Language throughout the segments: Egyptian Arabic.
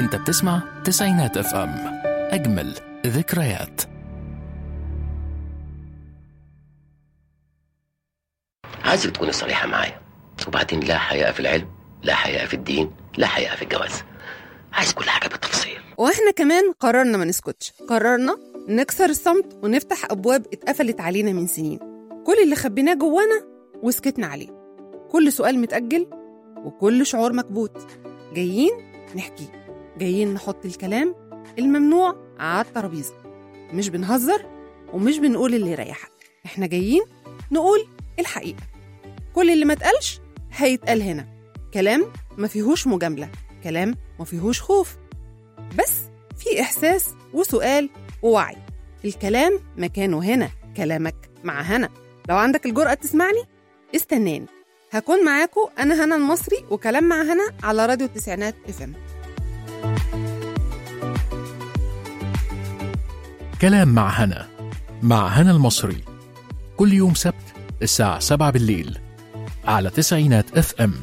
انت بتسمع تسعينات اف ام اجمل ذكريات عايزك تكوني صريحة معايا وبعدين لا حياء في العلم لا حياء في الدين لا حياء في الجواز عايز كل حاجة بالتفصيل واحنا كمان قررنا ما نسكتش قررنا نكسر الصمت ونفتح ابواب اتقفلت علينا من سنين كل اللي خبيناه جوانا وسكتنا عليه كل سؤال متأجل وكل شعور مكبوت جايين نحكي جايين نحط الكلام الممنوع على الترابيزة مش بنهزر ومش بنقول اللي يريحك احنا جايين نقول الحقيقة كل اللي ما اتقالش هيتقال هنا كلام ما فيهوش مجاملة كلام ما فيهوش خوف بس في إحساس وسؤال ووعي الكلام مكانه هنا كلامك مع هنا لو عندك الجرأة تسمعني استناني هكون معاكم أنا هنا المصري وكلام مع هنا على راديو التسعينات اف ام كلام مع هنا مع هنا المصري كل يوم سبت الساعة 7 بالليل على تسعينات اف ام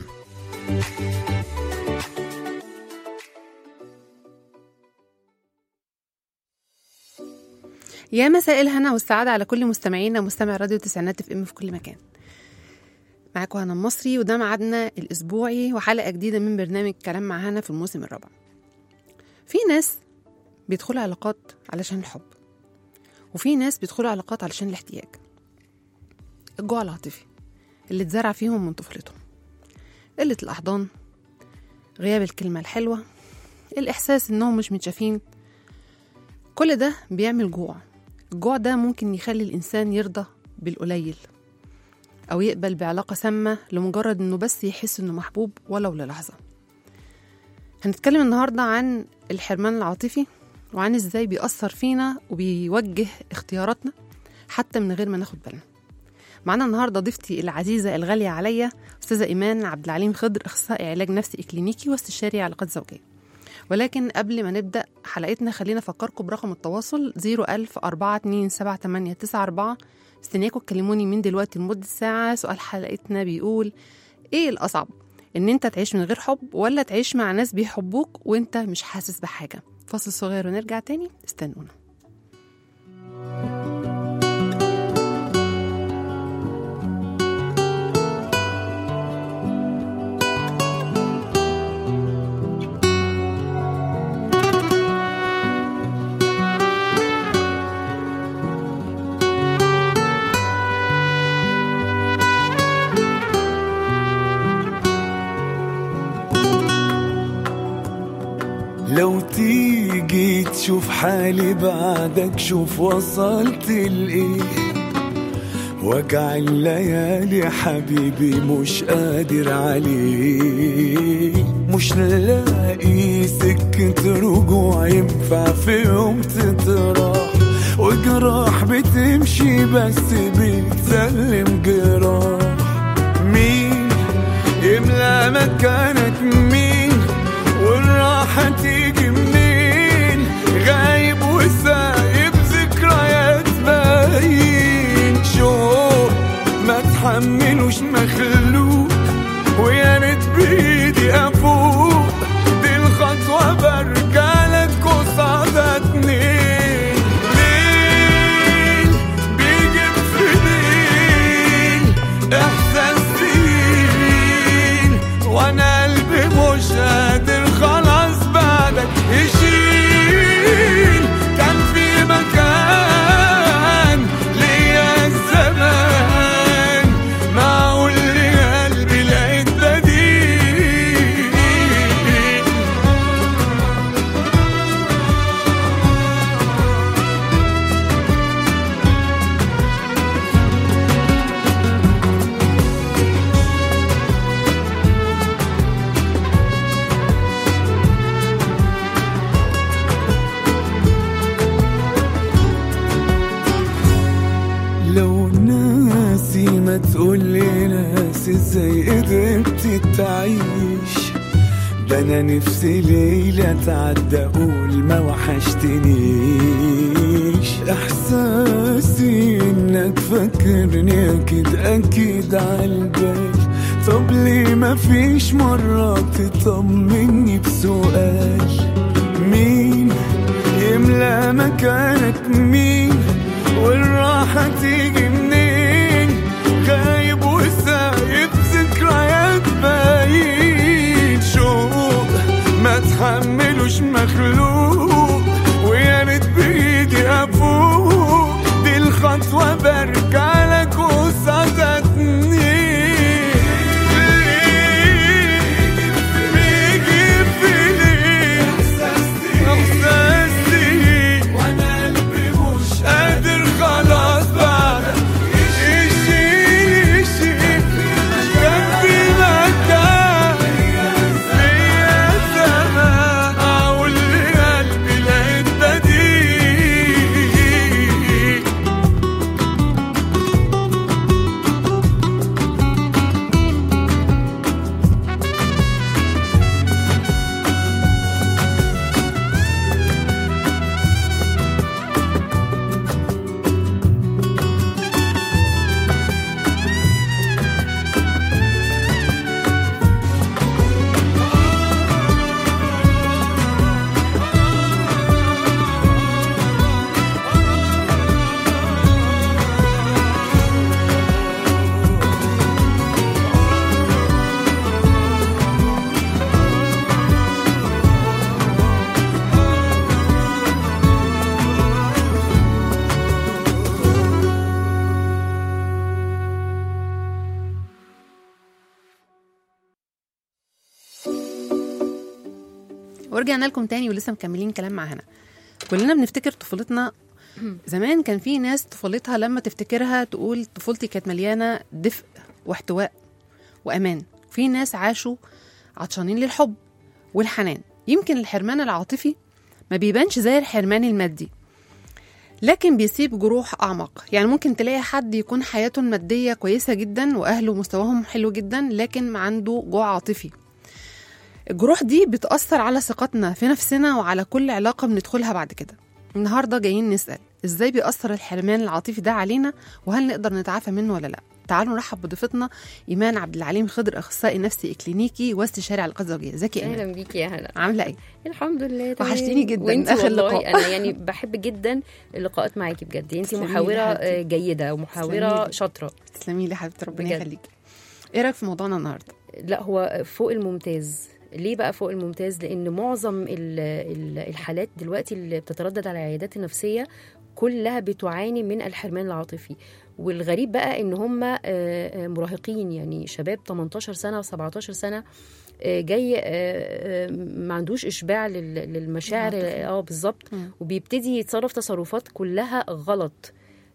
يا مساء الهنا والسعادة على كل مستمعينا ومستمع راديو تسعينات اف ام في كل مكان معاكم هنا المصري وده ميعادنا الأسبوعي وحلقة جديدة من برنامج كلام مع هنا في الموسم الرابع في ناس بيدخلوا علاقات علشان الحب وفي ناس بيدخلوا علاقات علشان الاحتياج الجوع العاطفي اللي اتزرع فيهم من طفولتهم قلة الأحضان غياب الكلمة الحلوة الإحساس إنهم مش متشافين كل ده بيعمل جوع الجوع ده ممكن يخلي الإنسان يرضى بالقليل أو يقبل بعلاقة سامة لمجرد إنه بس يحس إنه محبوب ولو للحظة هنتكلم النهاردة عن الحرمان العاطفي وعن إزاي بيأثر فينا وبيوجه اختياراتنا حتى من غير ما ناخد بالنا معانا النهاردة ضيفتي العزيزة الغالية عليا أستاذة إيمان عبد العليم خضر أخصائي علاج نفسي إكلينيكي واستشاري علاقات زوجية ولكن قبل ما نبدأ حلقتنا خلينا أفكركم برقم التواصل 01000 427 استنياكم تكلموني من دلوقتي لمدة ساعة سؤال حلقتنا بيقول إيه الأصعب؟ إن أنت تعيش من غير حب ولا تعيش مع ناس بيحبوك وأنت مش حاسس بحاجة؟ فاصل صغير ونرجع تاني استنونا لو تيجي تشوف حالي بعدك شوف وصلت لإيه وجع الليالي حبيبي مش قادر عليه مش لاقي سكة رجوع ينفع في يوم تتراح وجراح بتمشي بس بتسلم جراح مين يملى مكانك مين والراحة تيجي منين غايب وسايب ذكريات باين شوق ما تحملوش مخلوق ويا ريت بايدي افوق دي الخطوة برجعلك قصادها اتنين ليل بيجي في ليل احساس تقيل وانا قلبي مش قادر خلاص بعدك يشيل كان في مكان ليا الزمان معقول لي قلبي لقيت بديل لو ناسي ما تقولي ناسي ازاي قدرت تعيش ده انا نفسي ليلة تعدى اقول ما وحشتنيش احساسي انك فاكرني اكيد اكيد عالبال طب ليه ما فيش مرة تطمني بسؤال مين يملى مكانك مين والراحة تيجي منين غايب وسايب ذكريات باين شوق ما تحملوش مخلوق ويا ريت بايدي افوق دي الخطوة برجع لك وصدتني بيجي في ليه احساسي وانا قلبي مش قادر خلاص بعدك يشيل يشيل جنبي مكان ليا زمان اقول لقلبي لقيت بديل ورجعنا لكم تاني ولسه مكملين كلام مع هنا كلنا بنفتكر طفولتنا زمان كان في ناس طفولتها لما تفتكرها تقول طفولتي كانت مليانه دفء واحتواء وامان في ناس عاشوا عطشانين للحب والحنان يمكن الحرمان العاطفي ما بيبانش زي الحرمان المادي لكن بيسيب جروح أعمق يعني ممكن تلاقي حد يكون حياته المادية كويسة جدا وأهله مستواهم حلو جدا لكن عنده جوع عاطفي الجروح دي بتأثر على ثقتنا في نفسنا وعلى كل علاقة بندخلها بعد كده النهاردة جايين نسأل إزاي بيأثر الحرمان العاطفي ده علينا وهل نقدر نتعافى منه ولا لأ تعالوا نرحب بضيفتنا إيمان عبد العليم خضر أخصائي نفسي إكلينيكي واستشاري علاقات زوجية ازيك يا إيمان اهلا بيكي يا هلا عاملة إيه؟ الحمد لله تمام. وحشتيني جداً، وانتي آخر والله لقاء. انا يعني بحب جدا اللقاءات معاكي بجد انت تسلمي لي محاوره يا حبيبتي. آه، جيده تسلمي ومحاوره لي. شاطره تسلمي لي يا حبيبتي ربنا بجد. يخليكي إيه رأيك في موضوعنا النهاردة؟ لا هو فوق الممتاز ليه بقى فوق الممتاز لان معظم ال- ال- الحالات دلوقتي اللي بتتردد على العيادات النفسيه كلها بتعاني من الحرمان العاطفي والغريب بقى ان هم آه، آه، مراهقين يعني شباب 18 سنه و17 سنه آه، جاي آه، آه، ما عندوش اشباع لل- للمشاعر العاطفة. اه بالظبط مم. وبيبتدي يتصرف تصرفات كلها غلط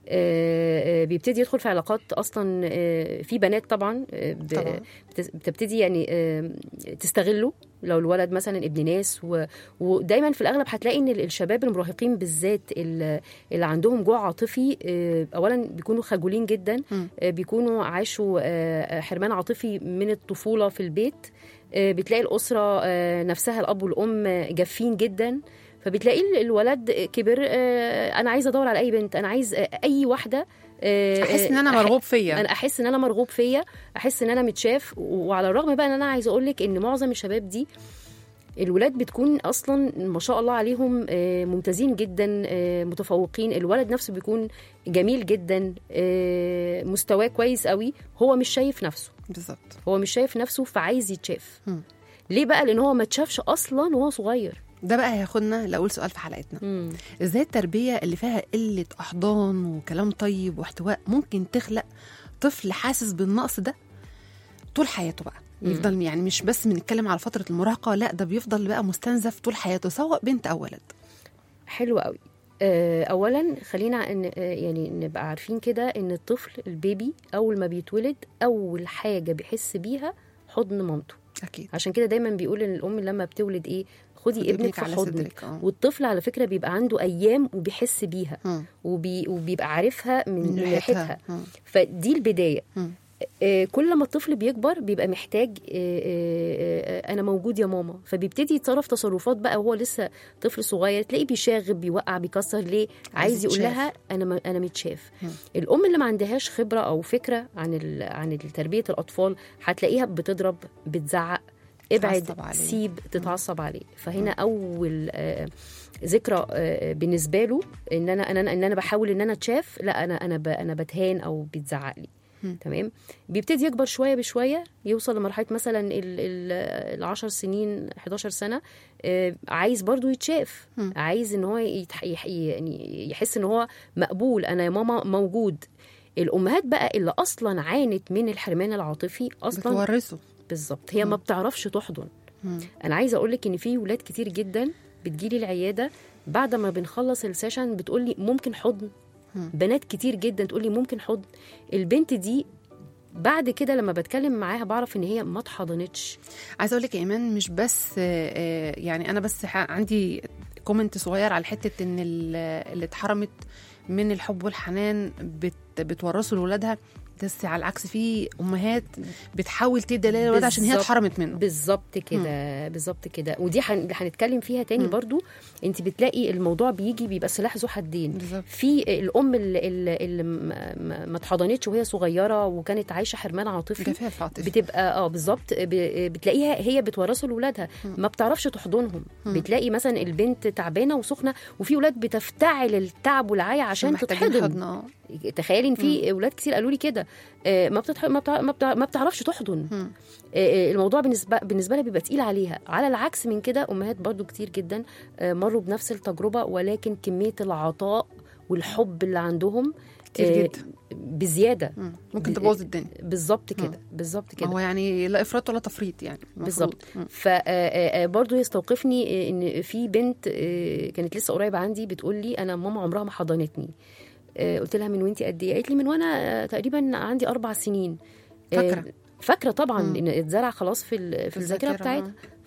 آه، آه، بيبتدي يدخل في علاقات اصلا آه، في بنات طبعا آه، ب- طبعا. بت- بتبتدي يعني آه، تستغله لو الولد مثلا ابن ناس و... ودايما في الاغلب هتلاقي ان ال- الشباب المراهقين بالذات ال- اللي عندهم جوع عاطفي آه، اولا بيكونوا خجولين جدا مم. آه، بيكونوا عاشوا آه، حرمان عاطفي من الطفوله في البيت آه، بتلاقي الاسره آه، نفسها الاب والام جافين جدا فبتلاقي ال- الولد كبر آه، انا عايز ادور على اي بنت انا عايز آه، اي واحده آه، أحس إن أنا أح- مرغوب فيا انا احس ان انا مرغوب فيا احس ان انا متشاف وعلى الرغم بقى ان انا عايزه اقول لك ان معظم الشباب دي الولاد بتكون اصلا ما شاء الله عليهم آه، ممتازين جدا آه، متفوقين الولد نفسه بيكون جميل جدا آه، مستواه كويس قوي هو مش شايف نفسه بالظبط هو مش شايف نفسه فعايز يتشاف مم. ليه بقى لان هو ما اتشافش اصلا وهو صغير ده بقى هياخدنا لأول سؤال في حلقتنا ازاي التربيه اللي فيها قله احضان وكلام طيب واحتواء ممكن تخلق طفل حاسس بالنقص ده طول حياته بقى مم. يفضل يعني مش بس بنتكلم على فتره المراهقه لا ده بيفضل بقى مستنزف طول حياته سواء بنت او ولد حلو قوي آه، اولا خلينا ن- آه، يعني نبقى عارفين كده ان الطفل البيبي اول ما بيتولد اول حاجه بيحس بيها حضن مامته اكيد عشان كده دايما بيقول ان الام لما بتولد ايه خدي ابنك في على حضنك صدرك اه والطفل على فكره بيبقى عنده ايام وبيحس بيها مم. وبي وبيبقى عارفها من, من من ريحتها ريحتها مم. فدي البدايه مم. آه، كل ما الطفل بيكبر بيبقى محتاج آه، آه، آه، انا موجود يا ماما فبيبتدي يتصرف تصرفات بقى وهو لسه طفل صغير تلاقيه بيشاغب بيوقع بيكسر ليه عايز يقول يتشاف. لها انا م- انا متشاف مم. الام اللي ما عندهاش خبره او فكره عن ال- عن تربيه الاطفال هتلاقيها بتضرب بتزعق ابعد تتعصب عليه. سيب تتعصب عليه فهنا اول آه، ذكرى آه، بالنسبه له ان انا ان انا ان انا بحاول ان انا اتشاف لا انا انا ب- انا بتهان او بيتزعق لي مم. تمام بيبتدي يكبر شويه بشويه يوصل لمرحله مثلا ال ال- ال 10 سنين 11 سنه آه، عايز برضو يتشاف مم. عايز ان هو يتح- يح- يعني يحس ان هو مقبول انا يا ماما موجود الامهات بقى اللي اصلا عانت من الحرمان العاطفي اصلا بتورثه بالظبط هي ما بتعرفش تحضن مم. انا عايزه اقول لك ان في ولاد كتير جدا بتجيلي العياده بعد ما بنخلص السيشن بتقولي ممكن حضن مم. بنات كتير جدا تقولي ممكن حضن البنت دي بعد كده لما بتكلم معاها بعرف ان هي ما اتحضنتش عايزه اقول لك يا ايمان مش بس آه، آه، يعني انا بس ح- عندي كومنت صغير على حته ان ال- اللي اتحرمت من الحب والحنان بت بتورثه لاولادها بس على العكس في امهات بتحاول تدي للولاد عشان هي بالظبط. اتحرمت منه بالظبط كده بالظبط كده ودي هن- اللي هنتكلم فيها تاني مم. برضو انت بتلاقي الموضوع بيجي بيبقى سلاح ذو حدين بالظبط في الام اللي, اللي, اللي ما- ما ما اتحضنتش وهي صغيره وكانت عايشه حرمان عاطفي جفاف عاطفي بتبقى اه بالظبط ب- بتلاقيها هي بتورثه لاولادها ما بتعرفش تحضنهم مم. بتلاقي مثلا البنت تعبانه وسخنه وفي ولاد بتفتعل التعب والعيا عشان محتاجين تتحضن حضن اه تخيلي ان في اولاد كتير قالوا لي كده آه، ما بتتح... ما, بتع... ما, بتع... ما بتعرفش تحضن مم. آه، آه، الموضوع بالنسبه بالنسبه لها بيبقى تقيل عليها على العكس من كده امهات برضو كتير جدا آه، مروا بنفس التجربه ولكن كميه العطاء والحب اللي عندهم كتير آه، جدا بزياده مم. ممكن ب- تبوظ الدنيا بالظبط كده بالظبط ما كده هو يعني لا افراط ولا تفريط يعني المفروض. بالظبط مم. فبرضه يستوقفني آه، ان في بنت آه، كانت لسه قريبه عندي بتقول لي انا ماما عمرها ما حضنتني آه، قلت لها من وانتي قد ايه قالت لي من وانا آه، تقريبا عندي اربع سنين آه، فاكرة. فاكره طبعا مم. ان اتزرع خلاص في ال- في الذاكره الذاكرة، بتاعتها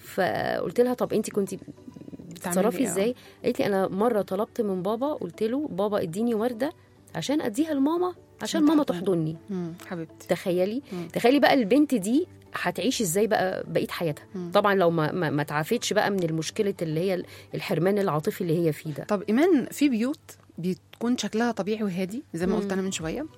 فقلت لها طب انت كنتي بتتصرفي إيه؟ ازاي قالت لي انا مره طلبت من بابا قلت له بابا اديني ورده عشان اديها لماما عشان ماما تحضني. تحضني مم. حبيبتي تخيلي مم. تخيلي بقى البنت دي هتعيش ازاي بقى بقيه حياتها مم. طبعا لو ما ما, ما تعافتش بقى من المشكله اللي هي الحرمان العاطفي اللي هي فيه ده طب ايمان في بيوت بتكون شكلها طبيعي وهادي زي ما قلت انا من شويه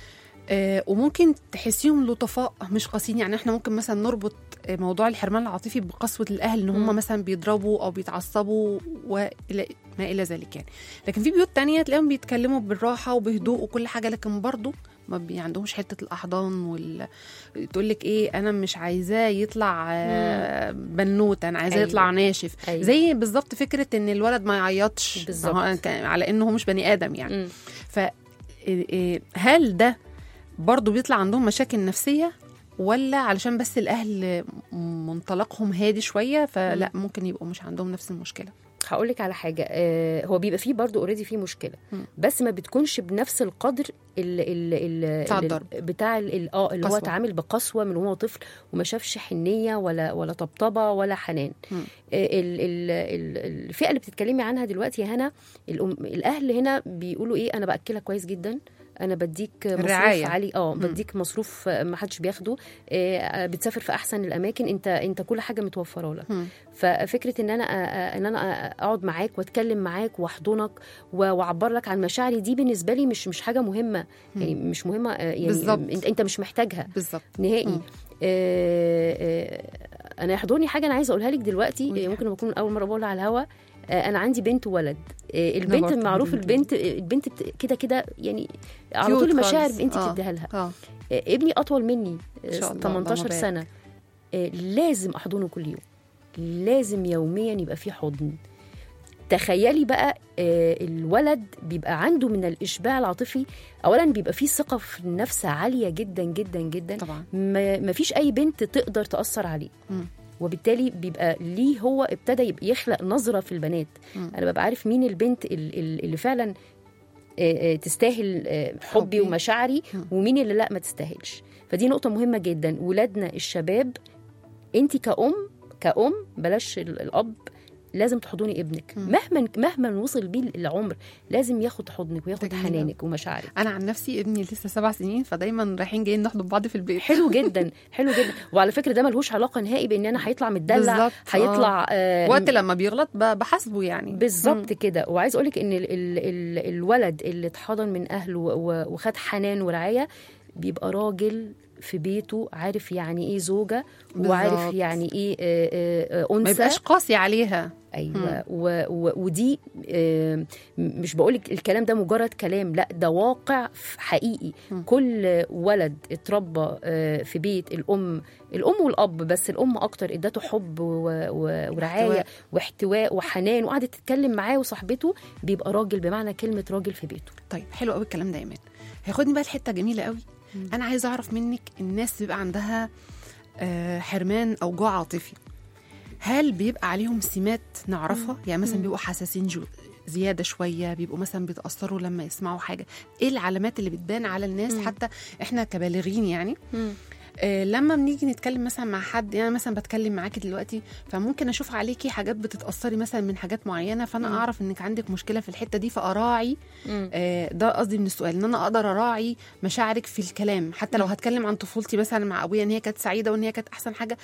آه وممكن تحسيهم لطفاء مش قاسيين يعني احنا ممكن مثلا نربط آه، موضوع الحرمان العاطفي بقسوه الاهل ان هم مم. مثلا بيضربوا او بيتعصبوا والى ما الى ذلك يعني لكن في بيوت تانية تلاقيهم بيتكلموا بالراحه وبهدوء وكل حاجه لكن برضه ما بي عندهمش حته الاحضان وال تقول لك ايه انا مش عايزاه يطلع آه، بنوت انا عايزاه أيوة. يطلع ناشف أيوة. زي بالظبط فكره ان الولد ما يعيطش بالظبط. هو ك- على انه هو مش بني ادم يعني مم. ف إيه- إيه، هل ده برضو بيطلع عندهم مشاكل نفسيه ولا علشان بس الاهل منطلقهم هادي شويه فلا ممكن يبقوا مش عندهم نفس المشكله هقول لك على حاجه آه هو بيبقى فيه برضه اوريدي فيه مشكله مم. بس ما بتكونش بنفس القدر ال ال ال بتاع ال- الضرب. بتاع ال- ال- اه اللي هو قسوة. اتعامل بقسوه من وهو طفل وما شافش حنيه ولا ولا طبطبه ولا حنان مم. آه، ال ال ال الفئه اللي بتتكلمي عنها دلوقتي يا هنا الأم الاهل هنا بيقولوا ايه انا باكلك كويس جدا انا بديك مصروف الرعاية. عالي اه بديك مصروف آه، ما حدش بياخده آه، بتسافر في احسن الاماكن انت انت كل حاجه متوفره لك مم. ففكره ان انا آه، آه، ان انا آه، اقعد معاك واتكلم معاك واحضنك و- واعبر لك عن مشاعري دي بالنسبه لي مش مش حاجه مهمه يعني مش مهمه آه، يعني بالظبط. انت انت مش محتاجها بالظبط نهائي مم. آه آه انا يحضرني حاجه انا عايزه اقولها لك دلوقتي قولي آه، ممكن اكون اول مره بقولها على الهوا آه انا عندي بنت وولد آه البنت برضه المعروف عندي البنت البنت بت- كده كده يعني على Cute طول المشاعر خالص. انت آه. بتديها لها اه آه، ابني اطول مني آه، إن شاء الله، 18 اللهم بارك. سنه آه، لازم احضنه كل يوم لازم يوميا يبقى فيه حضن تخيلي بقى آه، الولد بيبقى عنده من الاشباع العاطفي اولا بيبقى فيه ثقه في النفس عاليه جدا جدا جدا طبعا ما ما فيش اي بنت تقدر تاثر عليه مم. وبالتالي بيبقى ليه هو ابتدى يبقى يخلق نظره في البنات مم. انا ببقى عارف مين البنت ال- ال- اللي فعلا آه، آه، تستاهل آه، حبي حبي. ومشاعري مم. ومين اللي لا ما تستاهلش فدي نقطه مهمه جدا ولادنا الشباب انت كأم كأم بلاش ال- الأب لازم تحضني ابنك مم. مهما مهما وصل بيه العمر لازم ياخد حضنك وياخد ده جميل حنانك ومشاعرك انا عن نفسي ابني لسه سبع سنين فدايما رايحين جايين نحضن بعض في البيت حلو جدا حلو جدا وعلى فكره ده ملهوش علاقه نهائي بان انا هيطلع متدلع بالظبط، هيطلع آه وقت لما بيغلط ب- بحاسبه يعني بالظبط كده وعايز اقولك ان ال ال ال الولد اللي اتحضن من اهله و- وخد حنان ورعايه بيبقى راجل في بيته عارف يعني ايه زوجه بالظبط. وعارف يعني ايه آه، آه، آه، ما انثى يبقاش قاسي عليها ايوه و و ودي آه، مش بقول الكلام ده مجرد كلام لا ده واقع ف- حقيقي مم. كل ولد اتربى آه، في بيت الام الام والاب بس الام اكتر ادته حب و- و- ورعايه واحتواء. واحتواء وحنان وقعدت تتكلم معاه وصاحبته بيبقى راجل بمعنى كلمه راجل في بيته طيب حلو قوي الكلام ده يا ايمان هياخدني بقى لحته جميله قوي انا عايزه اعرف منك الناس بيبقى عندها آه، حرمان او جوع عاطفي هل بيبقى عليهم سمات نعرفها يعني مثلا بيبقوا حساسين جو زياده شويه بيبقوا مثلا بيتاثروا لما يسمعوا حاجه ايه العلامات اللي بتبان على الناس مم. حتى احنا كبالغين يعني آه، لما بنيجي نتكلم مثلا مع حد يعني مثلا بتكلم معاكي دلوقتي فممكن اشوف عليكي حاجات بتتاثري مثلا من حاجات معينه فانا مم. اعرف انك عندك مشكله في الحته دي فاراعي مم. آه، ده قصدي من السؤال ان انا اقدر اراعي مشاعرك في الكلام حتى لو هتكلم عن طفولتي مثلا مع ابويا ان هي كانت سعيده وان هي كانت احسن حاجه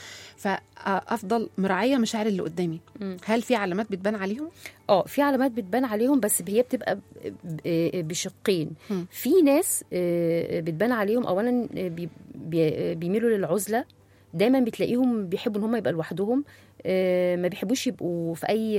فافضل مراعيه مشاعر اللي قدامي مم. هل في علامات بتبان عليهم اه في علامات بتبان عليهم بس هي بتبقى ب- ب- بشقين مم. في ناس آه، بتبان عليهم اولا آه، بي- بي- بيميلوا للعزله دايما بتلاقيهم بيحبوا ان هم يبقى لوحدهم آه، ما بيحبوش يبقوا في اي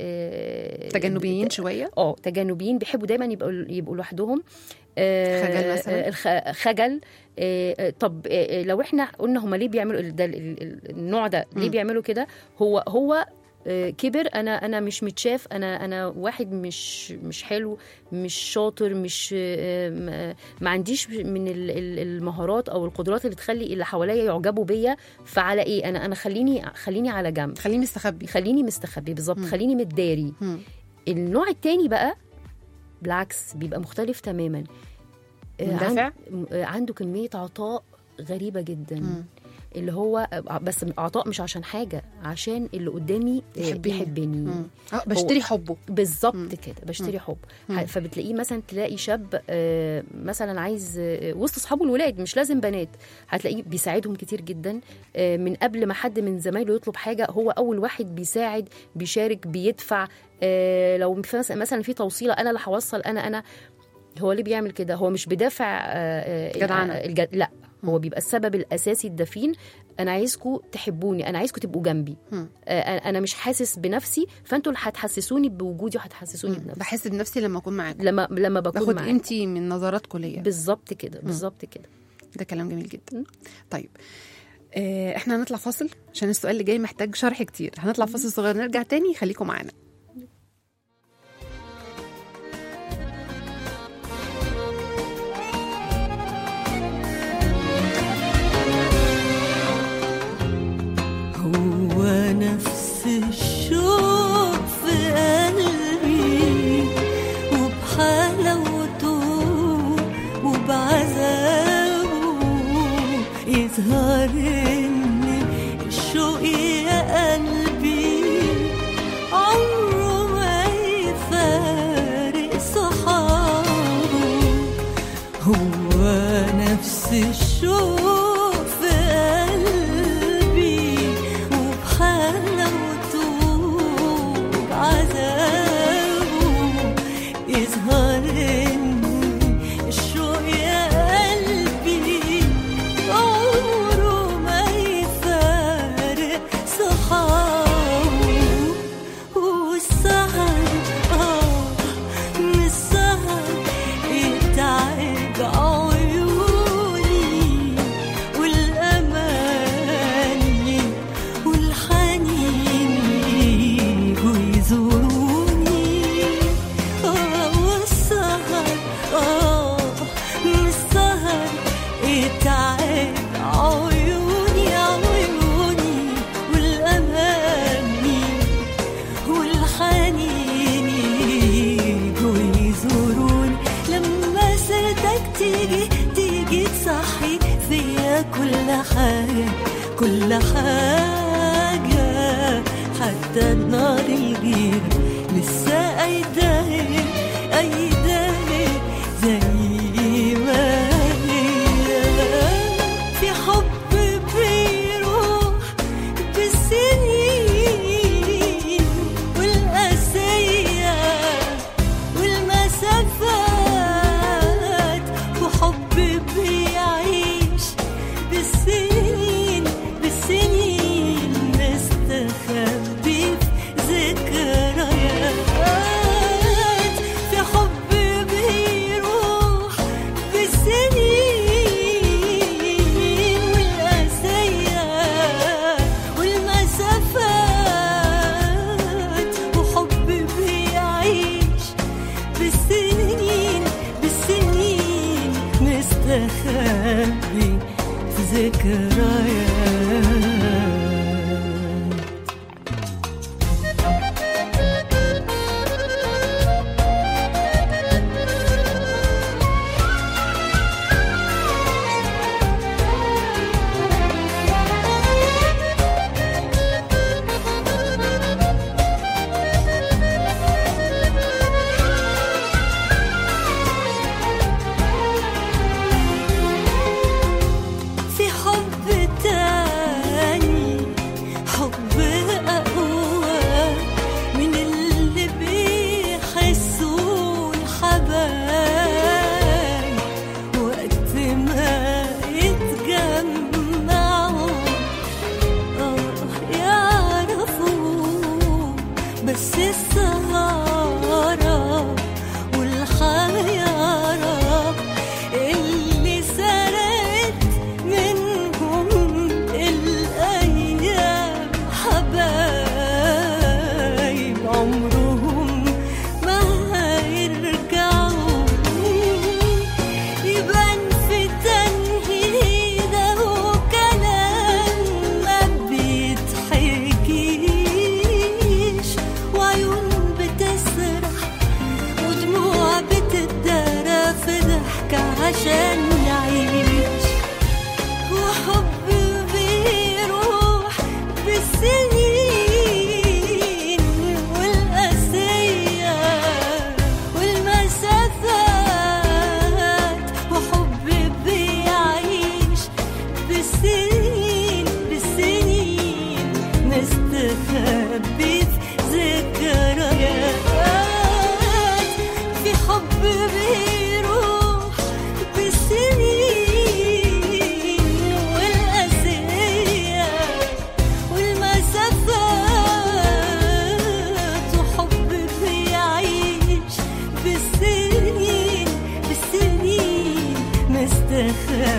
آه، تجنبيين شويه اه تجنبيين بيحبوا دايما يبقوا يبقوا لوحدهم آه، خجل مثلاً؟ آه، الخ- خجل آه، آه، طب آه، آه، لو احنا قلنا هم ليه بيعملوا ده ال- ال- النوع ده ليه مم. بيعملوا كده هو هو آه، كبر انا انا مش متشاف انا انا واحد مش مش حلو مش شاطر مش آه، ما- ما عنديش من ال- ال- المهارات او القدرات اللي تخلي اللي حواليا يعجبوا بيا فعلى ايه انا انا خليني خليني على جنب خليني مستخبي خليني مستخبي بالظبط مم. خليني متداري مم. النوع التاني بقى بالعكس بيبقى مختلف تماما آه، مندفع؟ عن- م- آه، عنده كمية عطاء غريبة جدا مم. اللي هو آه، بس عطاء مش عشان حاجة عشان اللي قدامي آه، يحبني. يحبني مم. آه، بشتري حبه مم. بالظبط كده بشتري حب مم. ح- فبتلاقيه مثلا تلاقي شاب آه، مثلا عايز آه، وسط اصحابه الولاد مش لازم بنات هتلاقيه بيساعدهم كتير جدا آه، من قبل ما حد من زمايله يطلب حاجه هو اول واحد بيساعد بيشارك بيدفع آه، لو في مثلا مثلا في توصيله انا اللي هوصل انا انا هو ليه بيعمل كده هو مش بدافع آه، آه، جدعنة. الج- لا هو بيبقى السبب الاساسي الدفين انا عايزكم تحبوني انا عايزكم تبقوا جنبي مم. آه، انا مش حاسس بنفسي فانتوا اللي هتحسسوني بوجودي وهتحسسوني بنفسي بحس بنفسي لما اكون معاكم لما لما بكون باخد معاك قيمتي من نظراتكم ليا بالظبط كده بالظبط كده ده كلام جميل جدا طيب آه، احنا هنطلع فاصل عشان السؤال اللي جاي محتاج شرح كتير هنطلع فاصل صغير نرجع تاني خليكم معانا هو نفس الشوق في قلبي وبحلاوته وبعذابه يظهر ان الشوق يا قلبي عمره ما يفارق صحابه هو نفس الشوق في قلبي وبحلاوته وبعذابه يظهر ان الشوق يا قلبي عمره ما يفارق صحابه والسهر اه من السهر يتعب عيوني والأماني والحنين يجوا يزوروني اه والسهر اه من السهر يتعب عيوني عيوني والأماني والحنين يجوا يزوروني لما سيرتك تيجي تيجي تصحي فيا كل حاجة كل حاجة حتى النار الغير لسه أيداني أيداني زي ما هي في حب بيروح بالسنين والقاسية والمسافات وحب بيعيش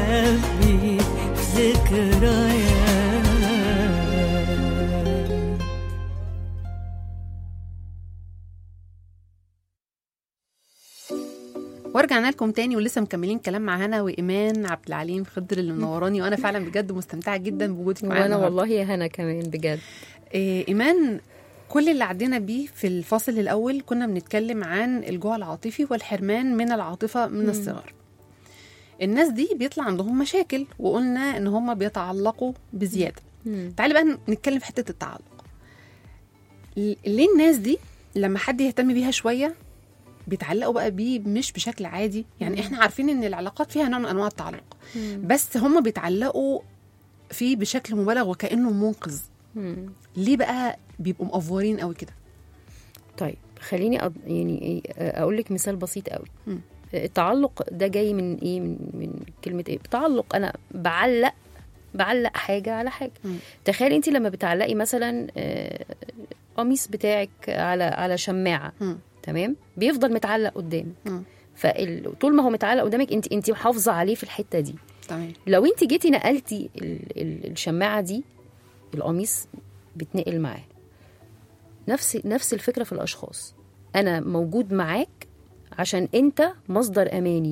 نخبي في ذكريات ورجعنا لكم تاني ولسه مكملين كلام مع هنا وايمان عبد العليم خضر اللي منوراني وانا فعلا بجد مستمتعه جدا بوجودك معانا وانا النهاردة. والله يا هنا كمان بجد إيه ايمان كل اللي عدينا بيه في الفاصل الاول كنا بنتكلم عن الجوع العاطفي والحرمان من العاطفه من الصغر الناس دي بيطلع عندهم مشاكل وقلنا ان هم بيتعلقوا بزياده مم. تعالي بقى نتكلم في حته التعلق ل- ليه الناس دي لما حد يهتم بيها شويه بيتعلقوا بقى بيه مش بشكل عادي يعني احنا عارفين ان العلاقات فيها نوع من انواع التعلق بس هم بيتعلقوا فيه بشكل مبالغ وكانه منقذ مم. ليه بقى بيبقوا مقفورين قوي كده طيب خليني أض... يعني إيه، اقول لك مثال بسيط قوي مم. التعلق ده جاي من ايه من, من كلمه ايه تعلق انا بعلق بعلق حاجه على حاجه مم. تخيل انت لما بتعلقي مثلا آه، قميص بتاعك على على شماعه مم. تمام بيفضل متعلق قدامك مم. فطول ما هو متعلق قدامك انت انت محافظه عليه في الحته دي تمام لو انت جيتي نقلتي ال- ال- الشماعه دي القميص بتنقل معاه نفس نفس الفكره في الاشخاص انا موجود معاك عشان انت مصدر اماني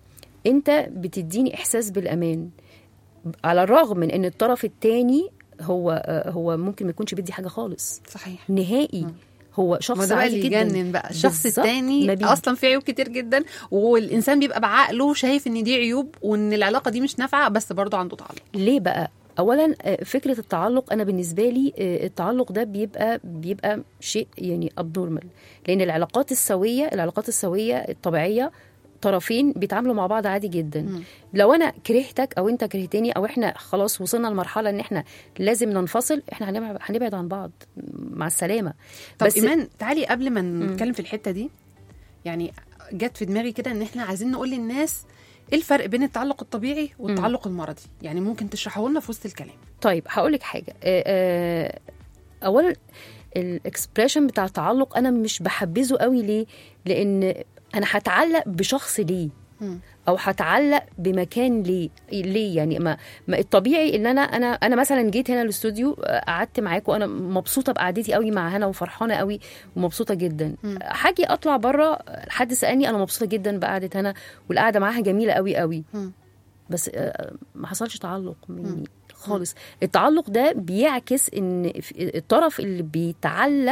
انت بتديني احساس بالامان على الرغم من ان الطرف الثاني هو آه، هو ممكن ما يكونش بيدي حاجه خالص صحيح نهائي هو ما شخص ده بقى عادي اللي جدا يجنن بقى الشخص بالظبط. ما التاني بي- اصلا فيه عيوب كتير جدا والانسان بيبقى بعقله شايف ان دي عيوب وان العلاقه دي مش نافعه بس برضه عنده تعلق ليه بقى اولا آه، فكره التعلق انا بالنسبه لي آه، التعلق ده بيبقى بيبقى شيء يعني ابنورمال لان العلاقات السويه العلاقات السويه الطبيعيه طرفين بيتعاملوا مع بعض عادي جدا مم. لو انا كرهتك او انت كرهتني او احنا خلاص وصلنا لمرحله ان احنا لازم ننفصل احنا هنبعد, هنبعد عن بعض مع السلامه طب بس- بس ايمان تعالي قبل ما نتكلم في الحته دي يعني جت في دماغي كده ان احنا عايزين نقول للناس ايه الفرق بين التعلق الطبيعي والتعلق المرضي يعني ممكن تشرحه لنا في وسط الكلام طيب هقول لك حاجه آه، آه، اولا الاكسبريشن بتاع التعلق انا مش بحبذه قوي ليه لان انا هتعلق بشخص ليه مم. او هتعلق بمكان ليه ليه يعني ما, ما الطبيعي ان انا انا انا مثلا جيت هنا الاستوديو آه، قعدت معاكم وانا مبسوطه بقعدتي قوي مع هنا وفرحانه قوي ومبسوطه جدا هاجي اطلع بره حد سالني انا مبسوطه جدا بقعده هنا والقعده معاها جميله قوي قوي مم. بس آه، ما حصلش تعلق مني خالص التعلق ده بيعكس ان في- الطرف اللي بيتعلق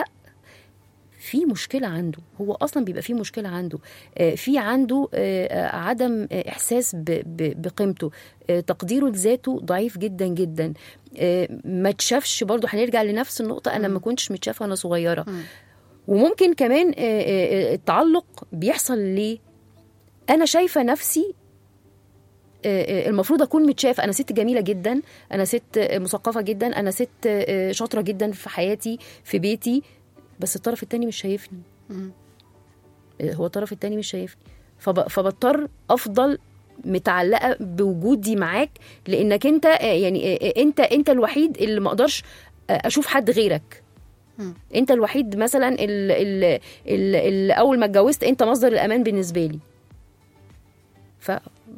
في مشكلة عنده هو أصلا بيبقى في مشكلة عنده آه، في عنده آه، آه، عدم آه، إحساس ب- ب- بقيمته آه، تقديره لذاته ضعيف جدا جدا آه، ما تشافش برضه هنرجع لنفس النقطة أنا ما كنتش متشافة وأنا صغيرة مم. وممكن كمان آه، آه، آه، التعلق بيحصل ليه أنا شايفة نفسي آه، آه، المفروض اكون متشافه انا ست جميله جدا انا ست آه، مثقفه جدا انا ست آه، شاطره جدا في حياتي في بيتي بس الطرف التاني مش شايفني مم. آه، هو الطرف التاني مش شايفني فب... فبضطر افضل متعلقه بوجودي معاك لانك انت آه، يعني آه، آه، انت انت الوحيد اللي ما اقدرش آه، اشوف حد غيرك مم. انت الوحيد مثلا اللي, اللي اول ما اتجوزت انت مصدر الامان بالنسبه لي ف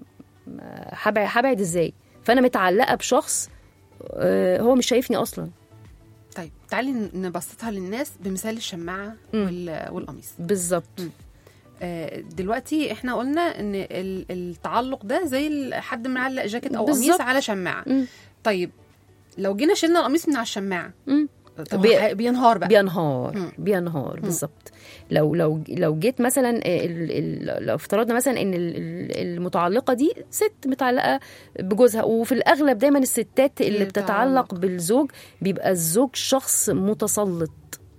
هبعد هبعد ازاي فانا متعلقه بشخص آه، هو مش شايفني اصلا طيب تعالي نبسطها للناس بمثال الشماعه مم. وال- والقميص بالظبط آه، دلوقتي احنا قلنا ان ال- التعلق ده زي ال- حد معلق جاكيت او بالظبط. قميص على شماعه مم. طيب لو جينا شلنا القميص من على الشماعه مم. طب بي- بي... بينهار بقى بينهار مم. بينهار بالظبط لو لو لو جيت مثلا ال- ال- لو افترضنا مثلا ان ال- ال- المتعلقه دي ست متعلقه بجوزها وفي الاغلب دايما الستات اللي اللي بتتعلق بتتعلق. بالزوج بيبقى الزوج شخص متسلط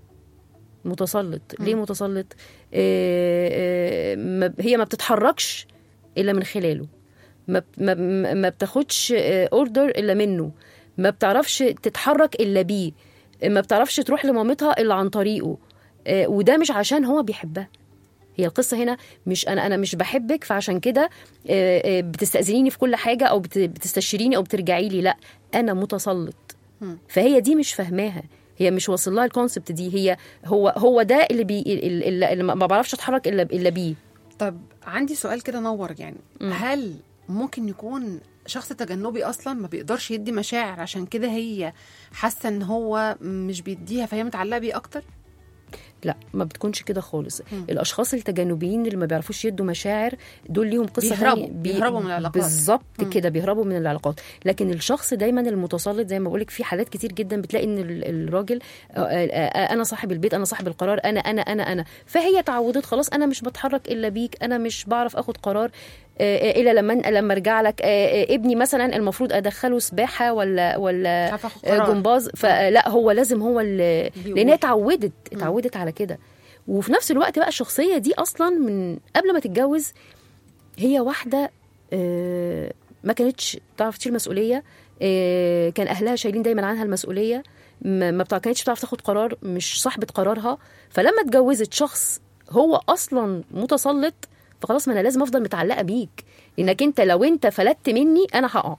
متسلط ليه متسلط آه، آه، ما- هي ما بتتحركش الا من خلاله ما ب- ما ما- ما بتاخدش اوردر الا منه ما بتعرفش تتحرك الا بيه ما بتعرفش تروح لمامتها الا عن طريقه آه، وده مش عشان هو بيحبها هي القصه هنا مش انا انا مش بحبك فعشان كده آه، آه، بتستاذنيني في كل حاجه او بت- بتستشيريني او بترجعي لي لا انا متسلط مم. فهي دي مش فاهماها هي مش واصل لها الكونسبت دي هي هو هو ده اللي بي اللي, اللي ما بعرفش اتحرك الا الا بيه طب عندي سؤال كده نور يعني مم. هل ممكن يكون شخص تجنبي اصلا ما بيقدرش يدي مشاعر عشان كده هي حاسه ان هو مش بيديها فهي متعلقه بيه اكتر لا ما بتكونش كده خالص مم. الاشخاص التجانبيين اللي ما بيعرفوش يدوا مشاعر دول ليهم قصه بيهربوا- تانية. بيهربوا من العلاقات. بالظبط مم. كده بيهربوا من العلاقات لكن الشخص دايما المتسلط زي ما بقولك في حالات كتير جدا بتلاقي ان ال- الراجل آه، آه، آه، انا صاحب البيت انا صاحب القرار انا انا انا انا فهي تعودت خلاص انا مش بتحرك الا بيك انا مش بعرف اخد قرار آه، آه، الا لما لما ارجع لك آه، آه، ابني مثلا المفروض ادخله سباحه ولا ولا مش عارفه اخد آه، قرار جمباز فلا هو لازم هو اللي بيقول. لان هي اتعودت اتعودت على كده وفي نفس الوقت بقى الشخصيه دي اصلا من قبل ما تتجوز هي واحده آه، ما كانتش تعرف تشيل مسؤوليه آه، كان اهلها شايلين دايما عنها المسؤوليه ما ما بتاع- كانتش بتعرف تاخد قرار مش صاحبه قرارها فلما اتجوزت شخص هو اصلا متسلط فخلاص ما انا لازم افضل متعلقه بيك لانك انت لو انت فلتت مني انا هقع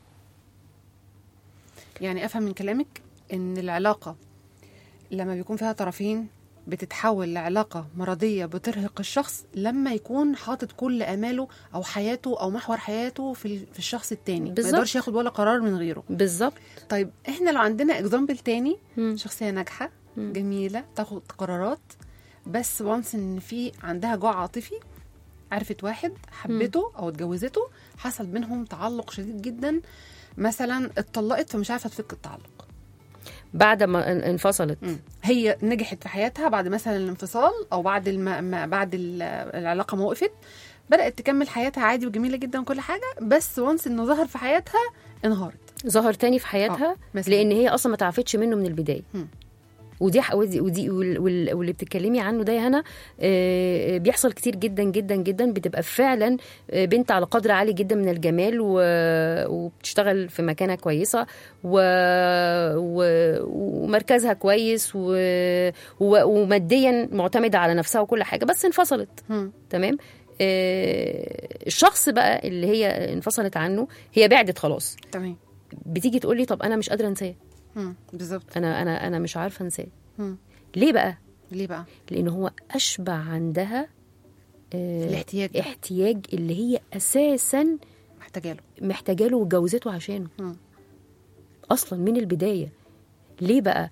يعني افهم من كلامك ان العلاقه لما بيكون فيها طرفين بتتحول لعلاقه مرضيه بترهق الشخص لما يكون حاطط كل اماله او حياته او محور حياته في ال- في الشخص التاني ما بالظبط. يقدرش ياخد ولا قرار من غيره بالظبط طيب احنا لو عندنا اكزامبل تاني مم. شخصيه ناجحه مم. جميله تاخد قرارات بس وانس ان في عندها جوع عاطفي عرفت واحد حبته او اتجوزته حصل بينهم تعلق شديد جدا مثلا اتطلقت فمش عارفه تفك التعلق بعد ما ان- انفصلت مم. هي نجحت في حياتها بعد مثلا الانفصال او بعد الم... ما بعد ال- العلاقه ما وقفت بدات تكمل حياتها عادي وجميله جدا وكل حاجه بس وانس انه ظهر في حياتها انهارت ظهر تاني في حياتها آه، مثلاً. لان هي اصلا ما تعرفتش منه من البدايه مم. ودي ح- ودي, ودي وال- وال- واللي بتتكلمي عنه ده يا هنا آه، بيحصل كتير جدا جدا جدا بتبقى فعلا آه، بنت على قدر عالي جدا من الجمال و- وبتشتغل في مكانه كويسه و... و... ومركزها كويس و... و... وماديا معتمده على نفسها وكل حاجه بس انفصلت مم. تمام آه، الشخص بقى اللي هي انفصلت عنه هي بعدت خلاص تمام بتيجي تقول لي طب انا مش قادره انساه مم. بالظبط انا انا انا مش عارفه انساه مم. ليه بقى ليه بقى لان هو اشبع عندها آه، الاحتياج ده. احتياج اللي هي اساسا محتاجه له محتاجه له واتجوزته عشانه مم. اصلا من البدايه ليه بقى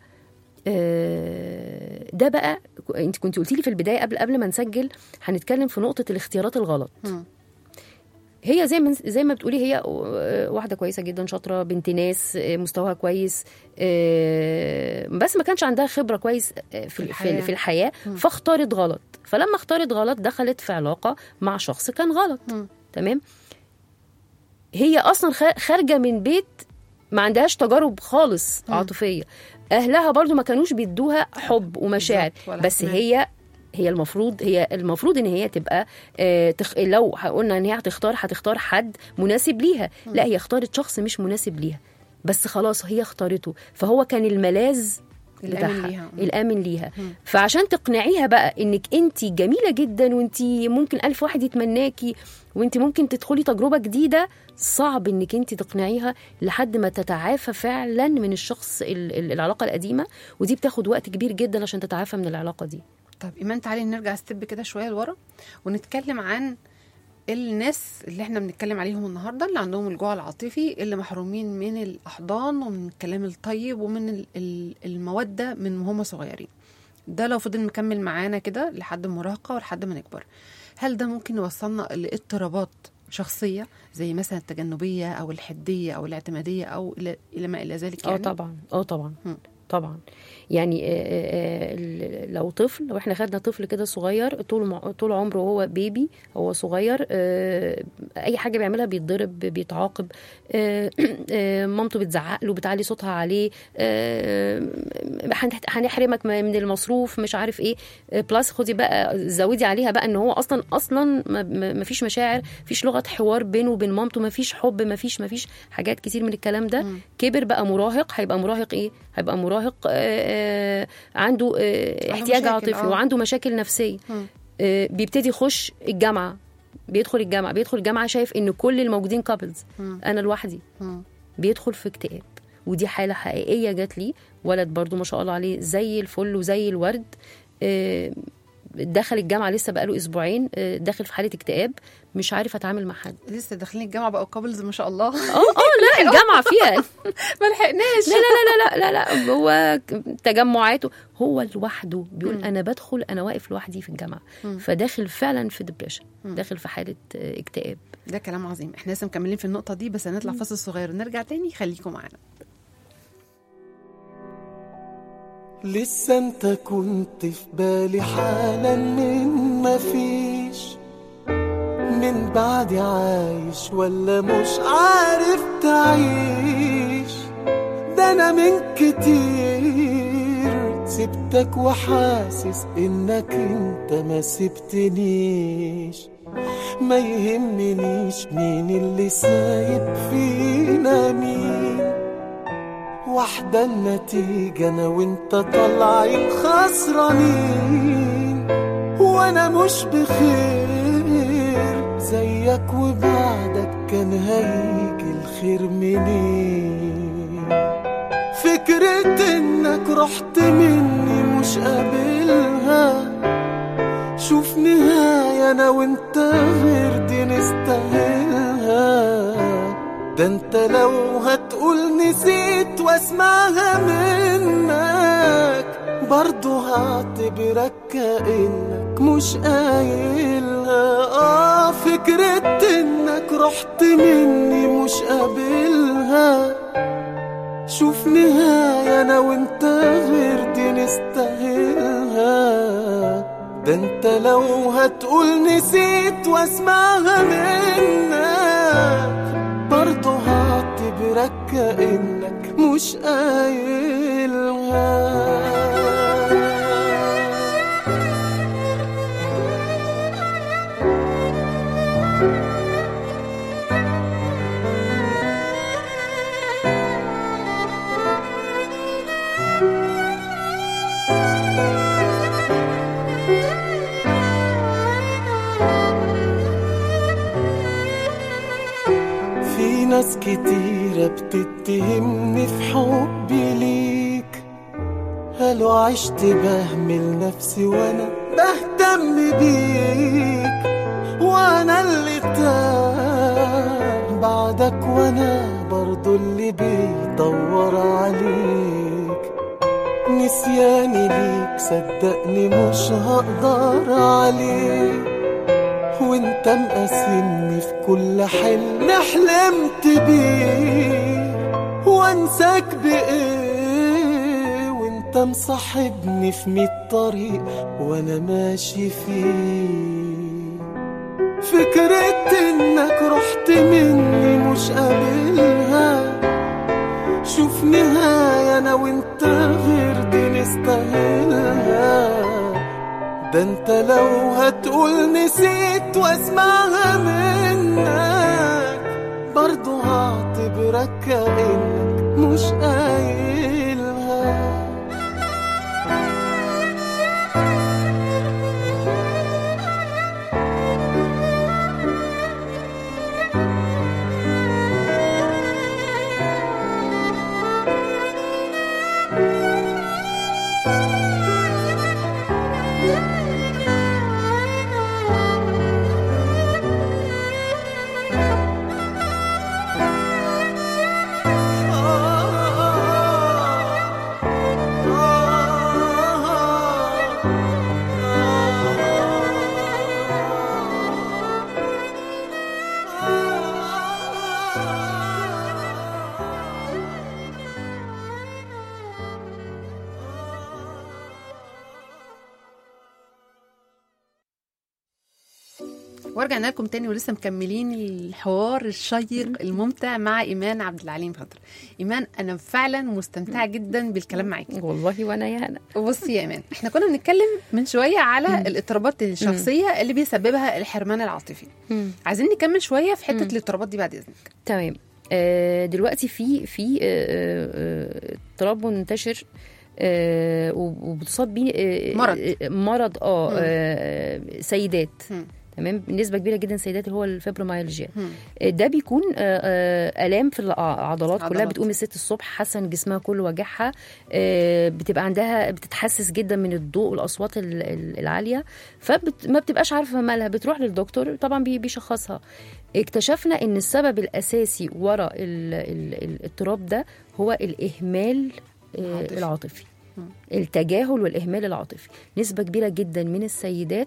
آه، ده بقى انت كنت قلتي لي في البدايه قبل قبل ما نسجل هنتكلم في نقطه الاختيارات الغلط مم. هي زي ما زي ما بتقولي هي واحده كويسه جدا شاطره بنت ناس مستواها كويس آه، بس ما كانش عندها خبره كويس في في الحياة. الحياه, في الحياة فاختارت غلط فلما اختارت غلط دخلت في علاقه مع شخص كان غلط مم. تمام هي اصلا خ- خارجه من بيت ما عندهاش تجارب خالص عاطفيه اهلها برضو ما كانوش بيدوها حب ومشاعر بالظبط، ولا بس اهتمام. هي هي المفروض هي المفروض ان هي تبقى آه، تخ... لو قلنا ان هي هتختار هتختار حد مناسب ليها لا هي اختارت شخص مش مناسب ليها بس خلاص هي اختارته فهو كان الملاذ الآمن بتاعها ليها. مم. الامن ليها مم. فعشان تقنعيها بقى انك انت جميله جدا وانت ممكن الف واحد يتمناكي وانت ممكن تدخلي تجربه جديده صعب انك انت تقنعيها لحد ما تتعافى فعلا من الشخص ال- ال- العلاقه القديمه ودي بتاخد وقت كبير جدا عشان تتعافى من العلاقه دي طب ايمان تعالي نرجع ستيب كده شويه لورا ونتكلم عن الناس اللي احنا بنتكلم عليهم النهارده اللي عندهم الجوع العاطفي اللي محرومين من الاحضان ومن الكلام الطيب ومن ال- ال- الموده من وهم صغيرين ده لو فضل مكمل معانا كده لحد المراهقه ولحد ما نكبر هل ده ممكن يوصلنا لاضطرابات شخصيه زي مثلا التجنبيه او الحديه او الاعتماديه او الى إلى ما الى ذلك اه يعني طبعا اه طبعا مم. طبعا يعني آه، آه، آه، لو طفل لو احنا خدنا طفل كده صغير طول مع- طول عمره هو بيبي هو صغير آه، اي حاجه بيعملها بيتضرب بيتعاقب آه، آه، مامته بتزعق له بتعلي صوتها عليه آه، هنحت- هنحرمك من المصروف مش عارف ايه آه، بلس خدي بقى زودي عليها بقى ان هو اصلا اصلا ما- ما ما فيش مشاعر فيش لغه حوار بينه وبين مامته ما فيش حب ما فيش ما فيش حاجات كتير من الكلام ده كبر بقى مراهق هيبقى مراهق ايه هيبقى مراهق آه، آه، عنده آه، احتياج مشاكل، عاطفي آه. وعنده مشاكل نفسيه مم. آه، بيبتدي يخش الجامعه بيدخل الجامعه بيدخل الجامعه شايف ان كل الموجودين كابلز مم. انا لوحدي مم. بيدخل في اكتئاب ودي حاله حقيقيه جات لي ولد برضو ما شاء الله عليه زي الفل وزي الورد آه، دخل الجامعه لسه بقاله اسبوعين آه، داخل في حاله اكتئاب مش عارف اتعامل مع حد لسه داخلين الجامعه بقوا كابلز ما شاء الله اه اه لا الجامعه فيها ما لحقناش لا لا لا لا لا لا هو تجمعاته هو لوحده بيقول مم. انا بدخل انا واقف لوحدي في الجامعه مم. فداخل فعلا في ديبريشن مم. داخل في حاله آه، اكتئاب ده كلام عظيم احنا لسه مكملين في النقطه دي بس هنطلع فاصل صغير ونرجع تاني خليكم معانا لسه انت كنت في بالي حالا من ما فيش من بعد عايش ولا مش عارف تعيش ده انا من كتير سبتك وحاسس انك انت ما سبتنيش ما يهمنيش مين اللي سايب فينا مين واحدة النتيجة أنا وأنت طالعين خسرانين وأنا مش بخير زيك وبعدك كان هيجي الخير منين فكرة إنك رحت مني مش قابلها شوف نهاية أنا وأنت غير دي نستاهلها ده انت لو هتقول نسيت واسمعها منك برضو هعتبرك كأنك مش قايلها اه فكرة انك رحت مني مش قابلها شوف نهاية انا وانت غير دي نستاهلها ده انت لو هتقول نسيت واسمعها منك برضه هعتبرك كأنك مش قايلها في ناس كتيرة بتتهمني في حبي ليك قالوا عشت بهمل نفسي وانا بهتم بيك وانا اللي تاه بعدك وانا برضو اللي بيدور عليك نسياني ليك صدقني مش هقدر عليك وانت مقاسمني في كل حلم حلمت بيه وانساك بايه وانت مصاحبني في ميت طريق وانا ماشي فيه فكرة انك رحت مني مش قابلها شوف نهاية انا وانت غير دي نستاهلها ده انت لو هتقول نسيت واسمعها منك برضو هعتبرك كأنك مش قايلها ورجعنا لكم تاني ولسه مكملين الحوار الشيق الممتع مع ايمان عبد العليم خضر ايمان انا فعلا مستمتعه جدا بالكلام معاكي والله وانا يا هنا بصي يا ايمان احنا كنا بنتكلم من شويه على الاضطرابات الشخصيه اللي بيسببها الحرمان العاطفي عايزين نكمل شويه في حته مم. الاضطرابات دي بعد اذنك تمام آه، دلوقتي في في آه، آه، اضطراب منتشر آه، وب- وبتصاب بيه آه، مرض. آه، مرض اه مم. آه، سيدات مم. تمام نسبه كبيره جدا سيدات اللي هو الفيبروميالجيا مم. ده بيكون آه، آه، الام في العضلات كلها عضلات. بتقوم الست الصبح حاسه ان جسمها كله وجعها آه، بتبقى عندها بتتحسس جدا من الضوء والاصوات ال- ال- العاليه فما بتبقاش عارفه مالها بتروح للدكتور طبعا بي- بيشخصها اكتشفنا ان السبب الاساسي ورا ال- ال- ال- الاضطراب ده هو الاهمال آه، العاطفي. العاطفي التجاهل والاهمال العاطفي نسبه كبيره جدا من السيدات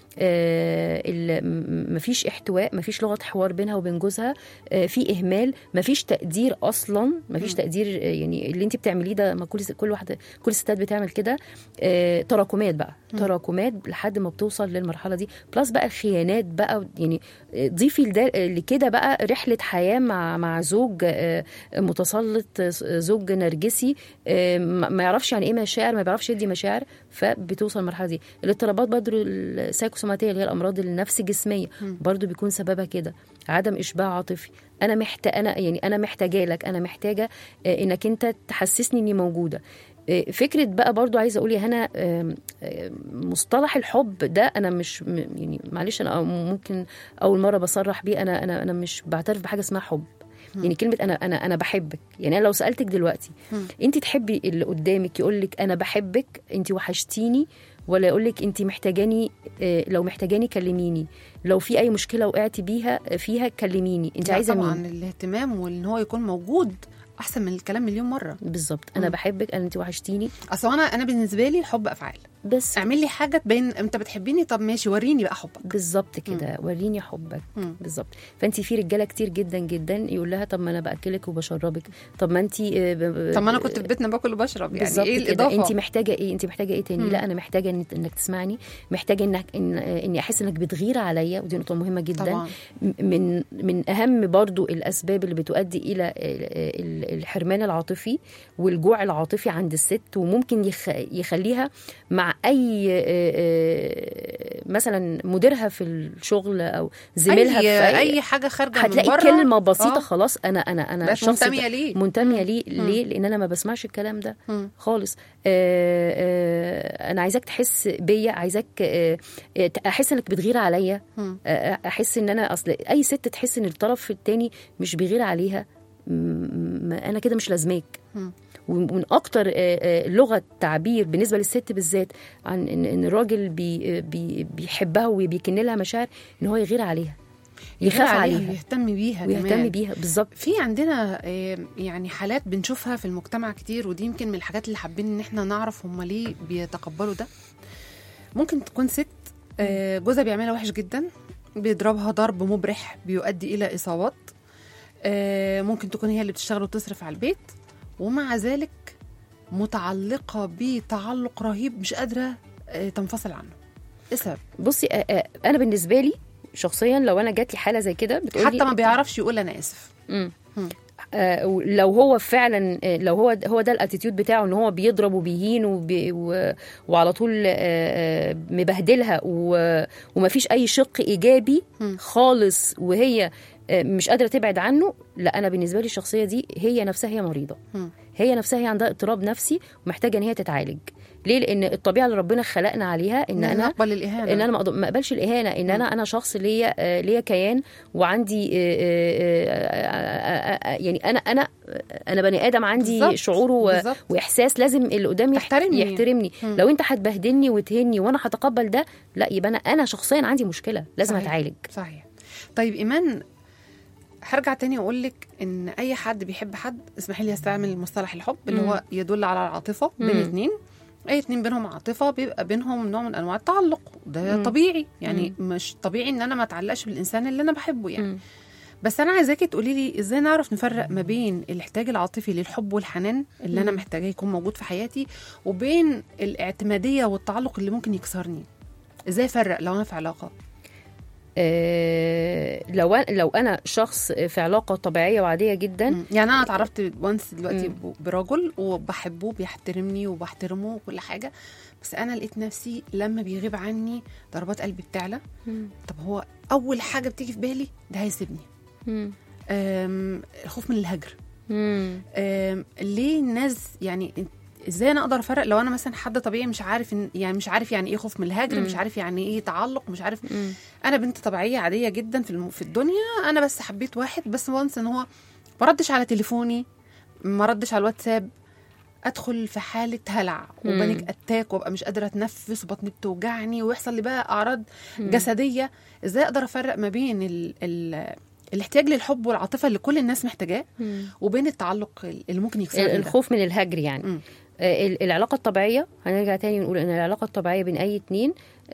آه، ال- م- مفيش احتواء مفيش لغه حوار بينها وبين جوزها آه، في اهمال مفيش تقدير اصلا مفيش تقدير آه، يعني اللي انت بتعمليه ده ما كل س- كل واحده كل الستات بتعمل كده آه، تراكمات بقى تراكمات لحد ما بتوصل للمرحله دي بلس بقى الخيانات بقى يعني آه، ضيفي لده- لكده بقى رحله حياه مع مع زوج آه، متسلط آه، زوج نرجسي آه، ما ما يعرفش يعني ايه مشاعر ما بيعرفش يدي مشاعر فبتوصل المرحله دي الاضطرابات برضو السايكوسوماتيه اللي هي الامراض النفس جسميه برضو بيكون سببها كده عدم اشباع عاطفي انا محتاج انا يعني انا محتاجه لك انا محتاجه آه، انك انت تحسسني اني موجوده آه، فكره بقى برضو عايزه اقول يا هنا آم، آم، مصطلح الحب ده انا مش م- يعني معلش انا ممكن اول مره بصرح بيه انا انا انا مش بعترف بحاجه اسمها حب يعني كلمه انا انا انا بحبك يعني انا لو سالتك دلوقتي انت تحبي اللي قدامك يقول لك انا بحبك انت وحشتيني ولا يقول لك انت محتاجاني آه، لو محتاجاني كلميني لو في اي مشكله وقعتي بيها فيها كلميني انت لا عايزه طبعا مين الاهتمام وان هو يكون موجود احسن من الكلام مليون مره بالظبط انا مم. بحبك انا انت وحشتيني اصل انا انا بالنسبه لي الحب افعال بس اعمل لي حاجه تبين انت بتحبيني طب ماشي وريني بقى حبك بالظبط كده وريني حبك مم. بالظبط فانت في رجاله كتير جدا جدا يقول لها طب ما انا باكلك وبشربك طب ما انت طب ما انا كنت في بيتنا باكل وبشرب يعني بالظبط ايه كده الاضافه انت محتاجه ايه انت محتاجه ايه تاني مم. لا انا محتاجه إن انك تسمعني محتاجه انك إن اني احس انك بتغير عليا ودي نقطه مهمه جدا طبعا م- من من اهم برضو الاسباب اللي بتؤدي الى ال- ال- الحرمان العاطفي والجوع العاطفي عند الست وممكن يخ يخليها مع اي آه، آه، مثلا مديرها في الشغل او زميلها في اي اي حاجه خارجه من هتلاقي بره كلمه بسيطه آه. خلاص انا انا انا بقت الشخص ده منتميه ليه منتميه ليه ليه لان انا ما بسمعش الكلام ده مم. خالص آه آه انا عايزاك تحس بيا عايزاك آه آه، احس انك بتغير عليا مم. آه احس ان انا اصل اي ست تحس ان الطرف التاني مش بيغير عليها م- م- انا كده مش لازماك مم. ومن اكتر آه، آه، لغه تعبير بالنسبه للست بالذات عن ان إن الراجل بي بي بيحبها وبيكن لها مشاعر ان هو يغير عليها يخاف يغير عليها ويهتم بيها ويهتم كمان. بيها بالظبط في عندنا آه، يعني حالات بنشوفها في المجتمع كتير ودي يمكن من الحاجات اللي حابين ان احنا نعرف هم ليه بيتقبلوا ده ممكن تكون ست آه، جوزها بيعملها وحش جدا بيضربها ضرب مبرح بيؤدي الى اصابات آه، ممكن تكون هي اللي بتشتغل وتصرف على البيت ومع ذلك متعلقه بتعلق رهيب مش قادره آه، تنفصل عنه ايه السبب؟ بصي آه، آه، انا بالنسبه لي شخصيا لو انا جات لي حاله زي كده بتقولي حتى ما بيعرفش يقول انا اسف مم. مم. آه، لو هو فعلا آه، لو هو هو ده الاتيتيود بتاعه ان هو بيضرب وبيهين وبي و- وعلى طول آه، آه، مبهدلها و- ومفيش اي شق ايجابي مم. خالص وهي آه، مش قادره تبعد عنه لا انا بالنسبه لي الشخصيه دي هي نفسها هي مريضه مم. هي نفسها هي عندها اضطراب نفسي ومحتاجه ان هي تتعالج ليه لان الطبيعه اللي ربنا خلقنا عليها ان انا نقبل الاهانه ان انا ما أقدر- ما اقبلش الاهانه ان انا انا شخص ليا آه، ليا كيان وعندي آه، آه، آه، آه، يعني انا انا انا بني ادم عندي بالظبط، شعور و- بالظبط. واحساس لازم اللي قدامي يحت- تحترمني. يحترمني مم. لو انت هتبهدلني وتهني وانا هتقبل ده لا يبقى انا انا شخصيا عندي مشكله لازم صحيح. اتعالج صحيح طيب ايمان هرجع تاني واقول لك ان اي حد بيحب حد اسمحي لي استعمل مصطلح الحب اللي مم. هو يدل على العاطفه بين مم. اتنين اي اتنين بينهم عاطفه بيبقى بينهم نوع من انواع التعلق ده مم. طبيعي يعني مش طبيعي ان انا ما اتعلقش بالانسان اللي انا بحبه يعني مم. بس انا عايزاكي تقولي لي ازاي نعرف نفرق ما بين الاحتياج العاطفي للحب والحنان اللي انا مم. محتاجاه يكون موجود في حياتي وبين الاعتماديه والتعلق اللي ممكن يكسرني ازاي افرق لو انا في علاقه آه، لو أنا- لو انا شخص في علاقه طبيعيه وعاديه جدا مم. يعني انا اتعرفت وانس دلوقتي مم. ب- برجل وبحبه بيحترمني وبحترمه وكل حاجه بس انا لقيت نفسي لما بيغيب عني ضربات قلبي بتعلى مم. طب هو اول حاجه بتيجي في بالي ده هيسيبني مم. أم، الخوف من الهجر مم. أم، ليه الناس يعني ازاي انا اقدر افرق لو انا مثلا حد طبيعي مش عارف إن يعني مش عارف يعني ايه خوف من الهجر مم. مش عارف يعني ايه تعلق مش عارف مم. انا بنت طبيعيه عاديه جدا في الم... في الدنيا انا بس حبيت واحد بس وانس ان هو ما ردش على تليفوني ما ردش على الواتساب ادخل في حاله هلع مم. وبانيك اتاك وابقى مش قادره اتنفس وبطني بتوجعني ويحصل لي بقى اعراض مم. جسديه ازاي اقدر افرق ما بين ال... ال... الاحتياج للحب والعاطفه اللي كل الناس محتاجاه مم. وبين التعلق اللي ممكن يكسرني ده الخوف من الهجر يعني مم. آه، ال- العلاقه الطبيعيه هنرجع تاني ونقول ان العلاقه الطبيعيه بين اي اتنين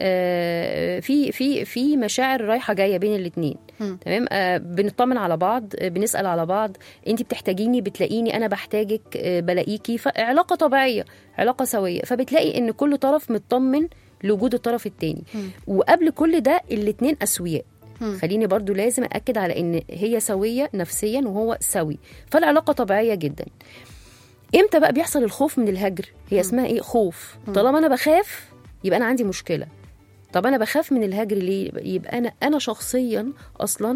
آه، في في في مشاعر رايحه جايه بين الاتنين مم. تمام آه، بنطمن على بعض آه، بنسال على بعض انت بتحتاجيني بتلاقيني انا بحتاجك آه، بلاقيكي فعلاقه طبيعيه علاقه سويه فبتلاقي ان كل طرف مطمن لوجود الطرف التاني مم. وقبل كل ده الاتنين اسوياء مم. خليني برضو لازم أكد على إن هي سوية نفسيا وهو سوي فالعلاقة طبيعية جدا إمتى بقى بيحصل الخوف من الهجر هي اسمها إيه خوف طالما أنا بخاف يبقى أنا عندي مشكلة طب أنا بخاف من الهجر ليه يبقى أنا أنا شخصيا أصلا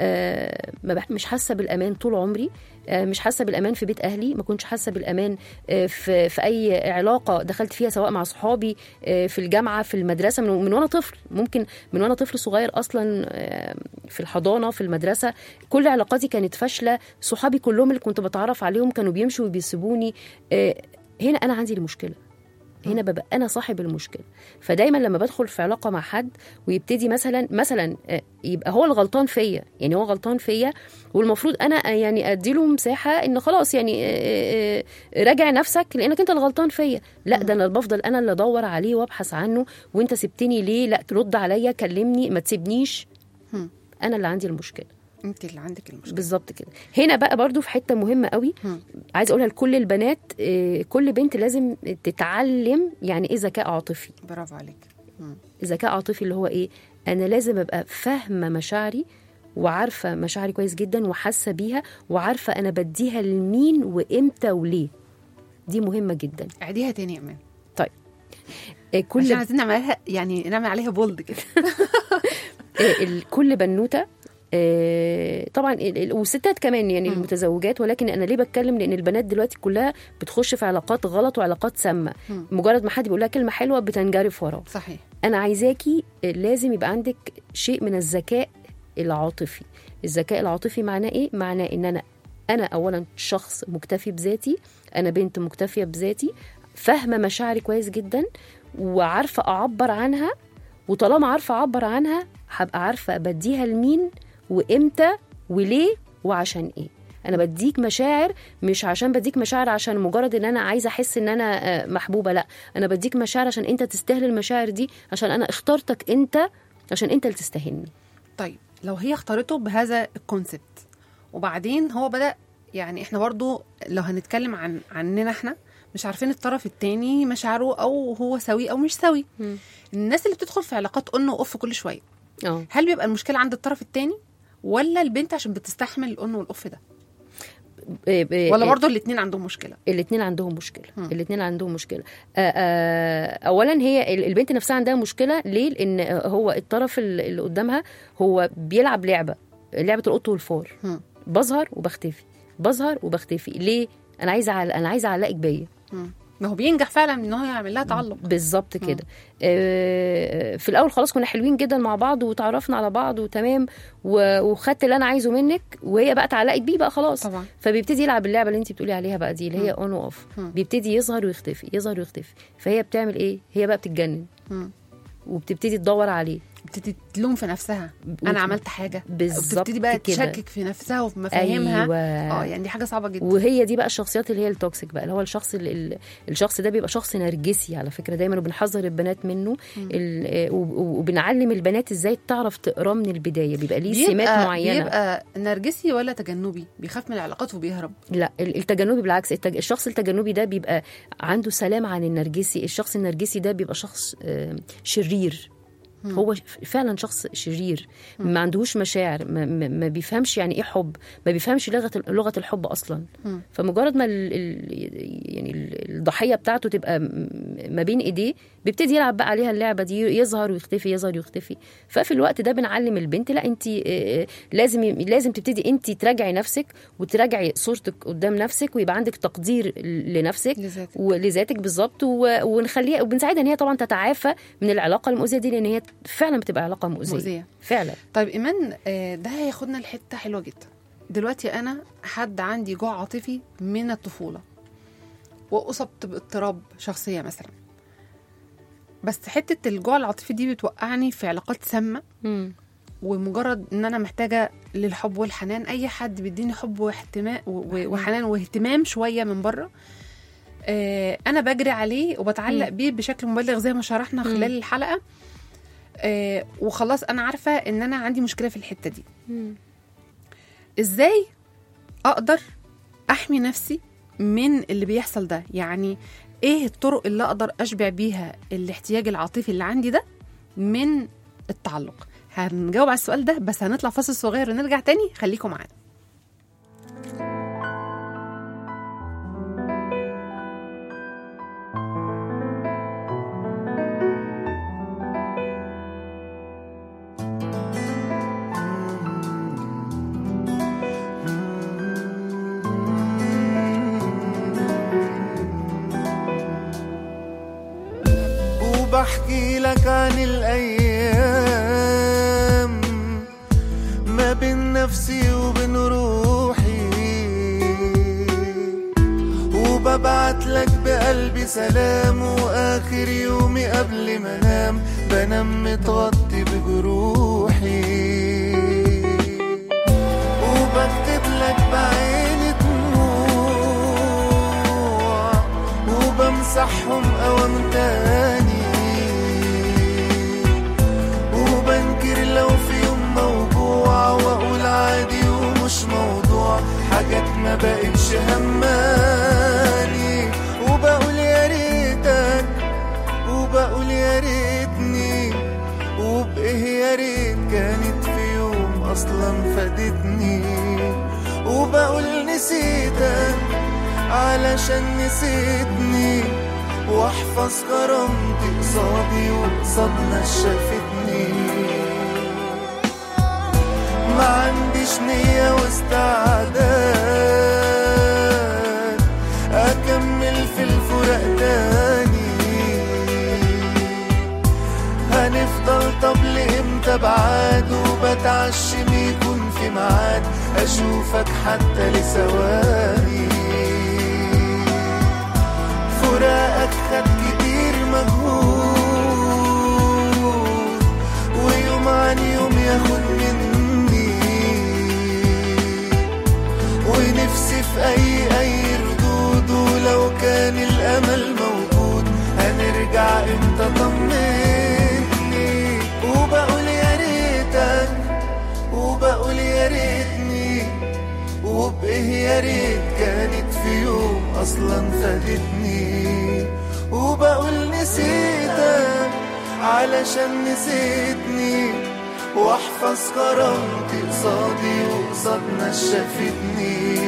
آه ما بح- مش حاسه بالامان طول عمري آه مش حاسه بالامان في بيت اهلي ما كنتش حاسه بالامان آه في في اي علاقه دخلت فيها سواء مع صحابي آه في الجامعه في المدرسه من, من وانا طفل ممكن من وانا طفل صغير اصلا آه في الحضانه في المدرسه كل علاقاتي كانت فاشله صحابي كلهم اللي كنت بتعرف عليهم كانوا بيمشوا وبيسيبوني آه هنا انا عندي المشكله هنا ببقى انا صاحب المشكله فدايما لما بدخل في علاقه مع حد ويبتدي مثلا مثلا آه، يبقى هو الغلطان فيا يعني هو غلطان فيا والمفروض انا آه، يعني اديله مساحه ان خلاص يعني آه، آه، راجع نفسك لانك انت الغلطان فيا لا ده انا بفضل انا اللي ادور عليه وابحث عنه وانت سبتني ليه لا ترد عليا كلمني ما تسيبنيش هم. انا اللي عندي المشكله انت اللي عندك المشكله بالظبط كده هنا بقى برضو في حته مهمه قوي هم. عايزه اقولها لكل البنات آه، كل بنت لازم تتعلم يعني ايه ذكاء عاطفي برافو عليك هم. ذكاء عاطفي اللي هو ايه انا لازم ابقى فاهمه مشاعري وعارفه مشاعري كويس جدا وحاسه بيها وعارفه انا بديها لمين وامتى وليه دي مهمه جدا اعيديها تاني يا امان آه، عشان كل عايزين نعمل عليها يعني نعمل عليها بولد كده آه، ال- كل بنوته آه، طبعا ال- ال- والستات كمان يعني المتزوجات ولكن انا ليه بتكلم لان البنات دلوقتي كلها بتخش في علاقات غلط وعلاقات سامه مم. مجرد ما حد بيقول لها كلمه حلوه بتنجرف وراه صحيح انا عايزاكي لازم يبقى عندك شيء من الذكاء العاطفي الذكاء العاطفي معناه ايه معناه ان انا انا اولا شخص مكتفي بذاتي انا بنت مكتفيه بذاتي فاهمه مشاعري كويس جدا وعارفه اعبر عنها وطالما عارفه اعبر عنها هبقى عارفه بديها لمين وامتى وليه وعشان ايه انا بديك مشاعر مش عشان بديك مشاعر عشان مجرد ان انا عايزه احس ان انا آه، محبوبه لا انا بديك مشاعر عشان انت تستاهل المشاعر دي عشان انا اخترتك انت عشان انت اللي تستاهلني طيب لو هي اختارته بهذا الكونسبت وبعدين هو بدأ يعني احنا برضو لو هنتكلم عن عننا احنا مش عارفين الطرف التاني مشاعره او هو سوي او مش سوي مم. الناس اللي بتدخل في علاقات اون واوف كل شويه اه هل بيبقى المشكله عند الطرف التاني ولا البنت عشان بتستحمل الاون والاوف ده ولا برضو الاتنين عندهم مشكله الاثنين عندهم مشكله مم. الاثنين عندهم مشكله آه، آه، اولا هي ال- البنت نفسها عندها مشكله ليه لان هو الطرف ال- اللي قدامها هو بيلعب لعبه لعبه القط والفار مم. بظهر وبختفي بظهر وبختفي ليه انا عايزه أعل... انا عايزه اعلقك بيا مم. ما هو بينجح فعلا ان هو يعمل لها تعلق بالظبط كده آه، في الاول خلاص كنا حلوين جدا مع بعض وتعرفنا على بعض وتمام و- وخدت اللي انا عايزه منك وهي بقى اتعلقت بيه بقى خلاص طبعا فبيبتدي يلعب اللعبه اللي انت بتقولي عليها بقى دي اللي هي اون واوف مم. بيبتدي يظهر ويختفي يظهر ويختفي فهي بتعمل ايه هي بقى بتتجنن مم. وبتبتدي تدور عليه بتبتدي تلوم في نفسها انا عملت حاجه بالظبط بتبتدي بقى كده. تشكك في نفسها وفي مفاهيمها ايوه اه يعني دي حاجه صعبه جدا وهي دي بقى الشخصيات اللي هي التوكسيك بقى اللي هو الشخص اللي ال- الشخص ده بيبقى شخص نرجسي على فكره دايما وبنحذر البنات منه ال- آه، وب- وبنعلم البنات ازاي تعرف تقراه من البدايه بيبقى ليه سمات معينه بيبقى نرجسي ولا تجنبي بيخاف من العلاقات وبيهرب لا ال- التجنبي بالعكس التج... الشخص التجنبي ده بيبقى عنده سلام عن النرجسي الشخص النرجسي ده بيبقى شخص آه، شرير هو ف- فعلا شخص شرير ما عندهوش مشاعر ما, ما, ما بيفهمش يعني ايه حب ما بيفهمش لغه لغه الحب اصلا فمجرد ما ال ال يعني ال- الضحيه بتاعته تبقى م- ما بين ايديه بيبتدي يلعب بقى عليها اللعبه دي يظهر ويختفي يظهر ويختفي ففي الوقت ده بنعلم البنت لا انت لازم لازم تبتدي انت تراجعي نفسك وتراجعي صورتك قدام نفسك ويبقى عندك تقدير لنفسك لذاتك. ولذاتك بالظبط و- ونخليها وبنساعدها ان هي طبعا تتعافى من العلاقه المؤذيه دي لان هي فعلا بتبقى علاقه مؤذيه, مؤذية. فعلا طيب ايمان آه، ده هياخدنا لحته حلوه جدا دلوقتي انا حد عندي جوع عاطفي من الطفوله واصبت باضطراب شخصيه مثلا بس حته الجوع العاطفي دي بتوقعني في علاقات سامه ومجرد ان انا محتاجه للحب والحنان اي حد بيديني حب واحتماء و- و- وحنان واهتمام شويه من بره آه، انا بجري عليه وبتعلق بيه بشكل مبالغ زي ما شرحنا خلال الحلقه آه، وخلاص انا عارفه ان انا عندي مشكله في الحته دي ازاي اقدر احمي نفسي من اللي بيحصل ده يعني ايه الطرق اللي اقدر اشبع بيها الاحتياج العاطفي اللي عندي ده من التعلق هنجاوب على السؤال ده بس هنطلع فاصل صغير ونرجع تاني خليكم معانا وبحكي لك عن الأيام ما بين نفسي وبين روحي وببعت لك بقلبي سلام وآخر يومي قبل ما أنام بنام متغطي بجروحي وبكتب لك بعيني دموع وبمسحهم أوام تاني وبنكر لو في يوم موجوع واقول عادي ومش موضوع حاجات ما بقتش هماني وبقول يا ريتك وبقول يا ريتني وبإيه يا ريت كانت في يوم أصلا فادتني وبقول نسيتك علشان نسيتني واحفظ كرامتي قصادي وقصاد ناس شافتني ما عنديش نية واستعداد أكمل في الفراق تاني هنفضل طب لإمتى بعاد وبتعشم يكون في ميعاد أشوفك حتى لثواني فراقك خد كتير مجهود ويوم عن يوم ياخد مني ونفسي في أي أي ردود ولو كان الأمل موجود هنرجع امتى طمني وبقول يا ريتك وبقول يا ريتني وبإيه يا ريت كانت في يوم أصلا فادتني وبقول نسيتك علشان نسيتني واحفظ كرامتي قصادي وقصاد ناس شافتني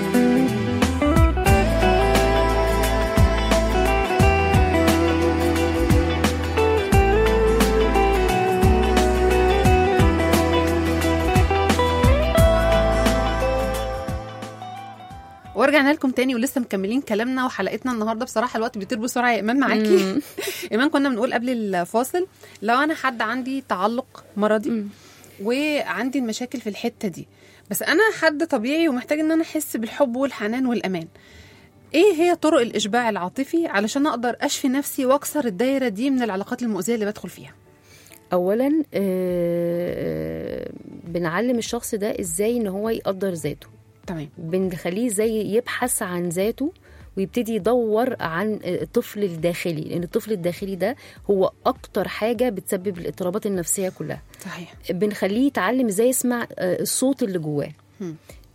ورجعنا لكم تاني ولسه مكملين كلامنا وحلقتنا النهارده بصراحه الوقت بيطير بسرعه يا ايمان معاكي ايمان كنا بنقول قبل الفاصل لو انا حد عندي تعلق مرضي وعندي المشاكل في الحته دي بس انا حد طبيعي ومحتاج ان انا احس بالحب والحنان والامان ايه هي طرق الاشباع العاطفي علشان اقدر اشفي نفسي واكسر الدايره دي من العلاقات المؤذيه اللي بدخل فيها اولا آه، بنعلم الشخص ده ازاي ان هو يقدر ذاته تمام بنخليه زي يبحث عن ذاته ويبتدي يدور عن الطفل الداخلي لان الطفل الداخلي ده هو اكتر حاجه بتسبب الاضطرابات النفسيه كلها صحيح بنخليه يتعلم ازاي يسمع آه، الصوت اللي جواه هم.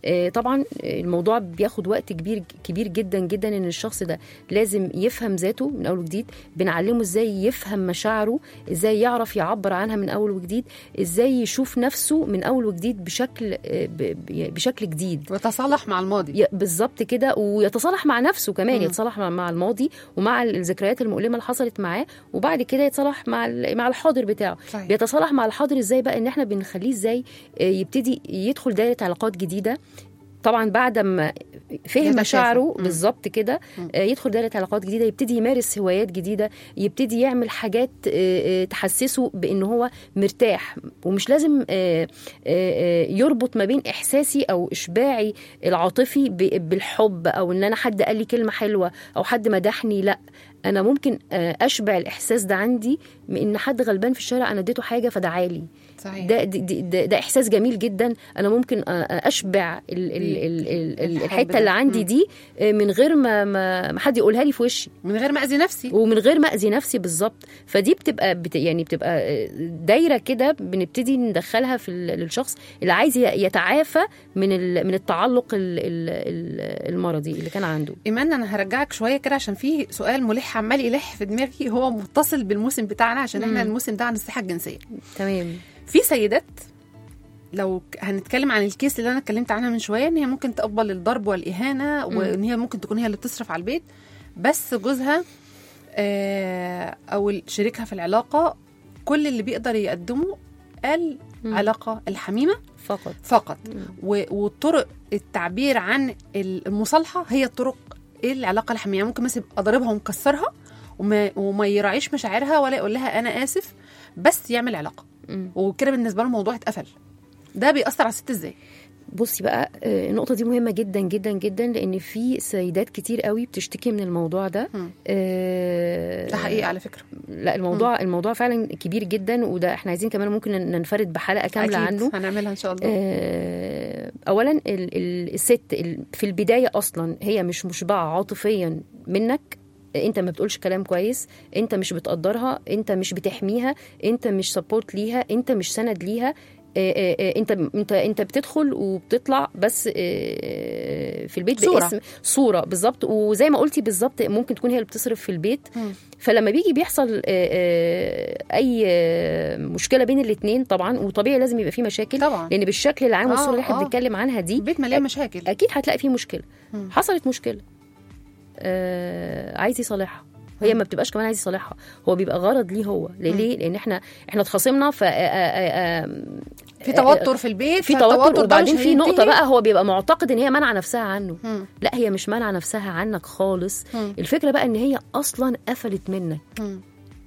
آه، طبعا الموضوع بياخد وقت كبير كبير جدا جدا ان الشخص ده لازم يفهم ذاته من اول وجديد بنعلمه ازاي يفهم مشاعره ازاي يعرف يعبر عنها من اول وجديد ازاي يشوف نفسه من اول وجديد بشكل آه، ب- ب- بشكل جديد وتصالح مع الماضي ي- بالظبط كده ويتصالح مع نفسه كمان مم. يتصالح مع- مع الماضي ومع الذكريات المؤلمه اللي حصلت معاه وبعد كده يتصالح مع ال- مع الحاضر بتاعه صحيح. بيتصالح مع الحاضر ازاي بقى ان احنا بنخليه ازاي آه، يبتدي يدخل دايره علاقات جديده طبعا بعد ما فهم يتكافئ. مشاعره مم. بالظبط كده مم. آه، يدخل دايره علاقات جديده يبتدي يمارس هوايات جديده يبتدي يعمل حاجات آه، آه، تحسسه بان هو مرتاح ومش لازم آه، آه، آه، يربط ما بين احساسي او اشباعي العاطفي ب- بالحب او ان انا حد قال لي كلمه حلوه او حد مدحني لا انا ممكن آه، اشبع الاحساس ده عندي من ان حد غلبان في الشارع انا اديته حاجه فدعالي صحيح ده, ده, ده, ده احساس جميل جدا انا ممكن آه، آه، اشبع ال ال ال ال ال الحب الحته ده. اللي عندي مم. دي آه، من غير ما ما ما حد يقولها لي في وشي من غير ما اذي نفسي ومن غير ما اذي نفسي بالظبط فدي بتبقى بت يعني بتبقى آه، دايره كده بنبتدي ندخلها في ال- للشخص اللي عايز ي- يتعافى من ال- من التعلق ال- ال- ال- المرضي اللي كان عنده ايمان انا هرجعك شويه كده عشان في سؤال ملح عمال يلح في دماغي هو متصل بالموسم بتاعنا عشان احنا مم. الموسم ده عن الصحه الجنسيه تمام في سيدات لو ك- هنتكلم عن الكيس اللي انا اتكلمت عنها من شويه ان هي ممكن تقبل الضرب والاهانه مم. وان هي ممكن تكون هي اللي بتصرف على البيت بس جوزها آه، او شريكها في العلاقه كل اللي بيقدر يقدمه العلاقه الحميمه فقط فقط مم. و- وطرق التعبير عن المصالحه هي الطرق العلاقه الحميمه ممكن مثلا يبقى ضاربها ومكسرها وما, وما يراعيش مشاعرها ولا يقول لها انا اسف بس يعمل علاقه مم. وكده بالنسبه له الموضوع اتقفل ده بيأثر على الست ازاي بصي بقى آه، النقطة دي مهمة جدا جدا جدا لأن في سيدات كتير قوي بتشتكي من الموضوع ده مم. آه، ده حقيقي على فكره لا الموضوع الموضوع فعلا كبير جدا وده احنا عايزين كمان ممكن ننفرد بحلقة كاملة أكيد عنه هنعملها ان شاء الله آه، اولا ال- ال- الست ال- في البدايه اصلا هي مش مشبعه عاطفيا منك انت ما بتقولش كلام كويس انت مش بتقدرها انت مش بتحميها انت مش سبورت ليها انت مش سند ليها آه، آه، آه، انت انت انت بتدخل وبتطلع بس آه، في البيت صورة. باسم صوره بالظبط وزي ما قلتي بالظبط ممكن تكون هي اللي بتصرف في البيت مم. فلما بيجي بيحصل آه، آه، اي آه، مشكله بين الاثنين طبعا وطبيعي لازم يبقى في مشاكل طبعا لان بالشكل العام آه، والصوره اللي احنا آه. بنتكلم عنها دي البيت مليان مشاكل اكيد هتلاقي فيه مشكله مم. حصلت مشكله آه عايز يصالحها هي ما بتبقاش كمان عايز يصالحها هو بيبقى غرض ليه هو ليه ليه لان احنا احنا اتخاصمنا ف آه، آه، آه، في توتر في البيت في فالتوتر توتر ده وبعدين مش في نقطه هينتهي. بقى هو بيبقى معتقد ان هي مانعه نفسها عنه مم. لا هي مش مانعه نفسها عنك خالص مم. الفكره بقى ان هي اصلا قفلت منك مم.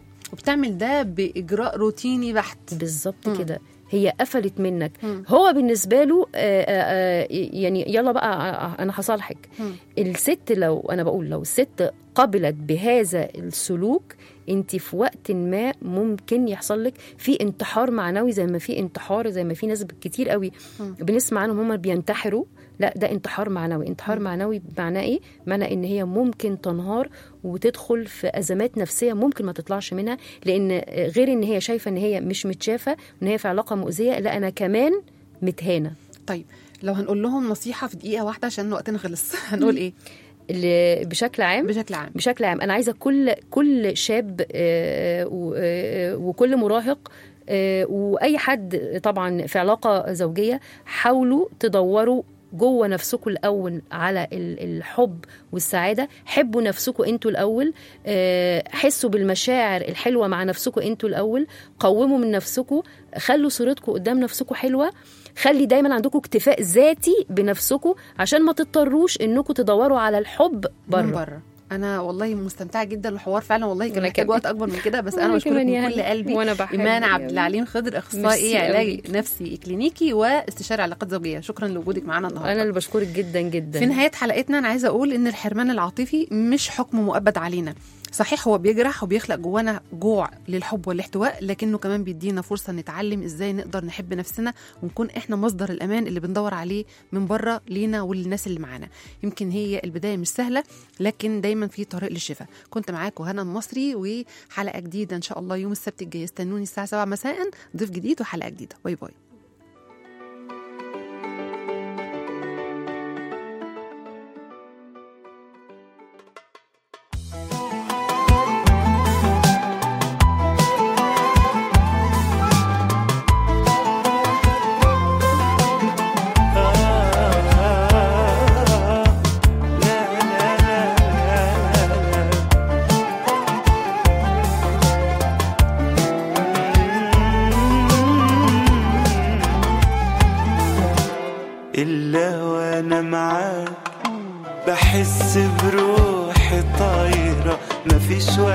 وبتعمل ده باجراء روتيني بحت بالظبط مم. كده هي قفلت منك مم. هو بالنسبه له آه، آه، آه، يعني يلا بقى آه، انا هصالحك مم. الست لو انا بقول لو الست قبلت بهذا السلوك انت في وقت ما ممكن يحصل لك في انتحار معنوي زي ما في انتحار زي ما في ناس كتير قوي مم. بنسمع عنهم هم بينتحروا لا ده انتحار معنوي انتحار معنوي بمعنى ايه معنى ان هي ممكن تنهار وتدخل في ازمات نفسيه ممكن ما تطلعش منها لان غير ان هي شايفه ان هي مش متشافه وان هي في علاقه مؤذيه لا انا كمان متهانه طيب لو هنقول لهم نصيحه في دقيقه واحده عشان وقتنا خلص هنقول ايه اللي بشكل عام بشكل عام بشكل عام انا عايزه كل كل شاب آه، و- آه، وكل مراهق آه، واي حد طبعا في علاقه زوجيه حاولوا تدوروا جوه نفسكم الاول على ال- الحب والسعاده حبوا نفسكم انتوا الاول آه، حسوا بالمشاعر الحلوه مع نفسكم انتوا الاول قوموا من نفسكم خلوا صورتكم قدام نفسكم حلوه خلي دايما عندكم اكتفاء ذاتي بنفسكم عشان ما تضطروش انكم تدوروا على الحب من بره بره انا والله مستمتعه جدا الحوار فعلا والله كان وأنا محتاج كمان. وقت اكبر من كده بس انا وأنا بشكرك كمان من يا كل هلا. قلبي وأنا بحبك ايمان يا عبد العليم خضر اخصائي ميرسي علاج قوي. نفسي كلينيكي واستشاري علاقات زوجيه شكرا لوجودك معانا النهارده انا اللي بشكرك جدا جدا في نهايه حلقتنا انا عايزه اقول ان الحرمان العاطفي مش حكم مؤبد علينا صحيح هو بيجرح وبيخلق جوانا جوع للحب والاحتواء لكنه كمان بيدينا فرصه نتعلم ازاي نقدر نحب نفسنا ونكون احنا مصدر الامان اللي بندور عليه من بره لينا وللناس اللي معانا يمكن هي البدايه مش سهله لكن دايما في طريق للشفاء كنت معاكم هنا المصري وحلقه جديده ان شاء الله يوم السبت الجاي استنوني الساعه 7 مساء ضيف جديد وحلقه جديده باي باي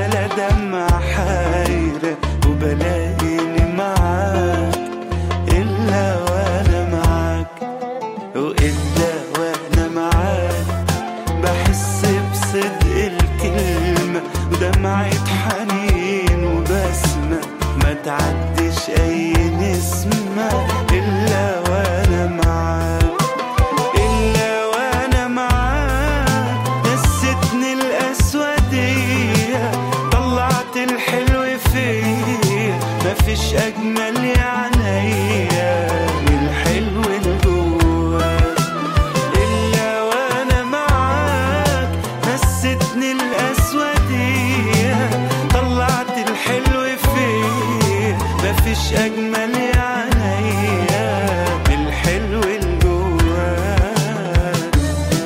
ولا دمعة حايرة وبلاقيني معاك إلا وأنا معاك وإلا وأنا معاك بحس بصدق الكلمة ودمعة حنين وبسمة ما تعدش أي نسمة إلا وأنا معاك إلا وأنا معاك نستني الأسودية طلعت الحلو فيا مفيش أجمل يا عينيا من الحلو اللي جواك إلا وأنا معاك نستني الأسودية طلعت الحلو فيا مفيش أجمل يا عينيا من الحلو اللي جواك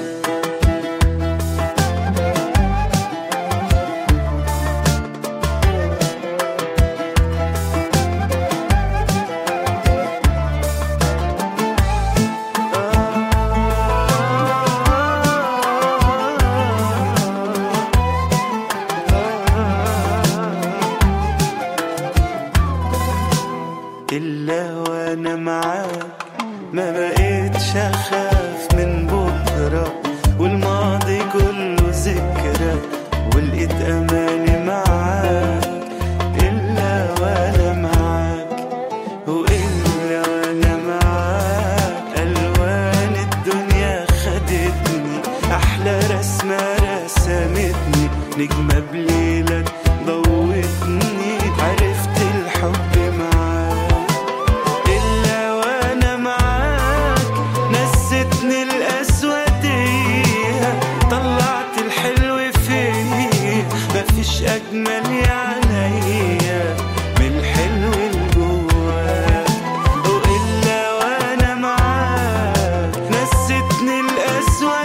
إلا وأنا معاك ما بقيتش أخاف من بكرة والماضي كله ذكرى ولقيت أماني معاك إلا وأنا معاك وإلا وأنا معاك ألوان الدنيا خدتني أحلى رسمة رسمتني نجمة بليلك ضوتني عرفت الحب معاك إلا وأنا معاك نستني الأسودية طلعت الحلو فيا مفيش أجمل يا عينيا من الحلو اللي جواك وإلا وأنا معاك نستني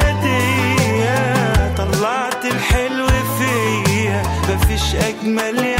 الأسودية طلعت الحلو فيا مفيش أجمل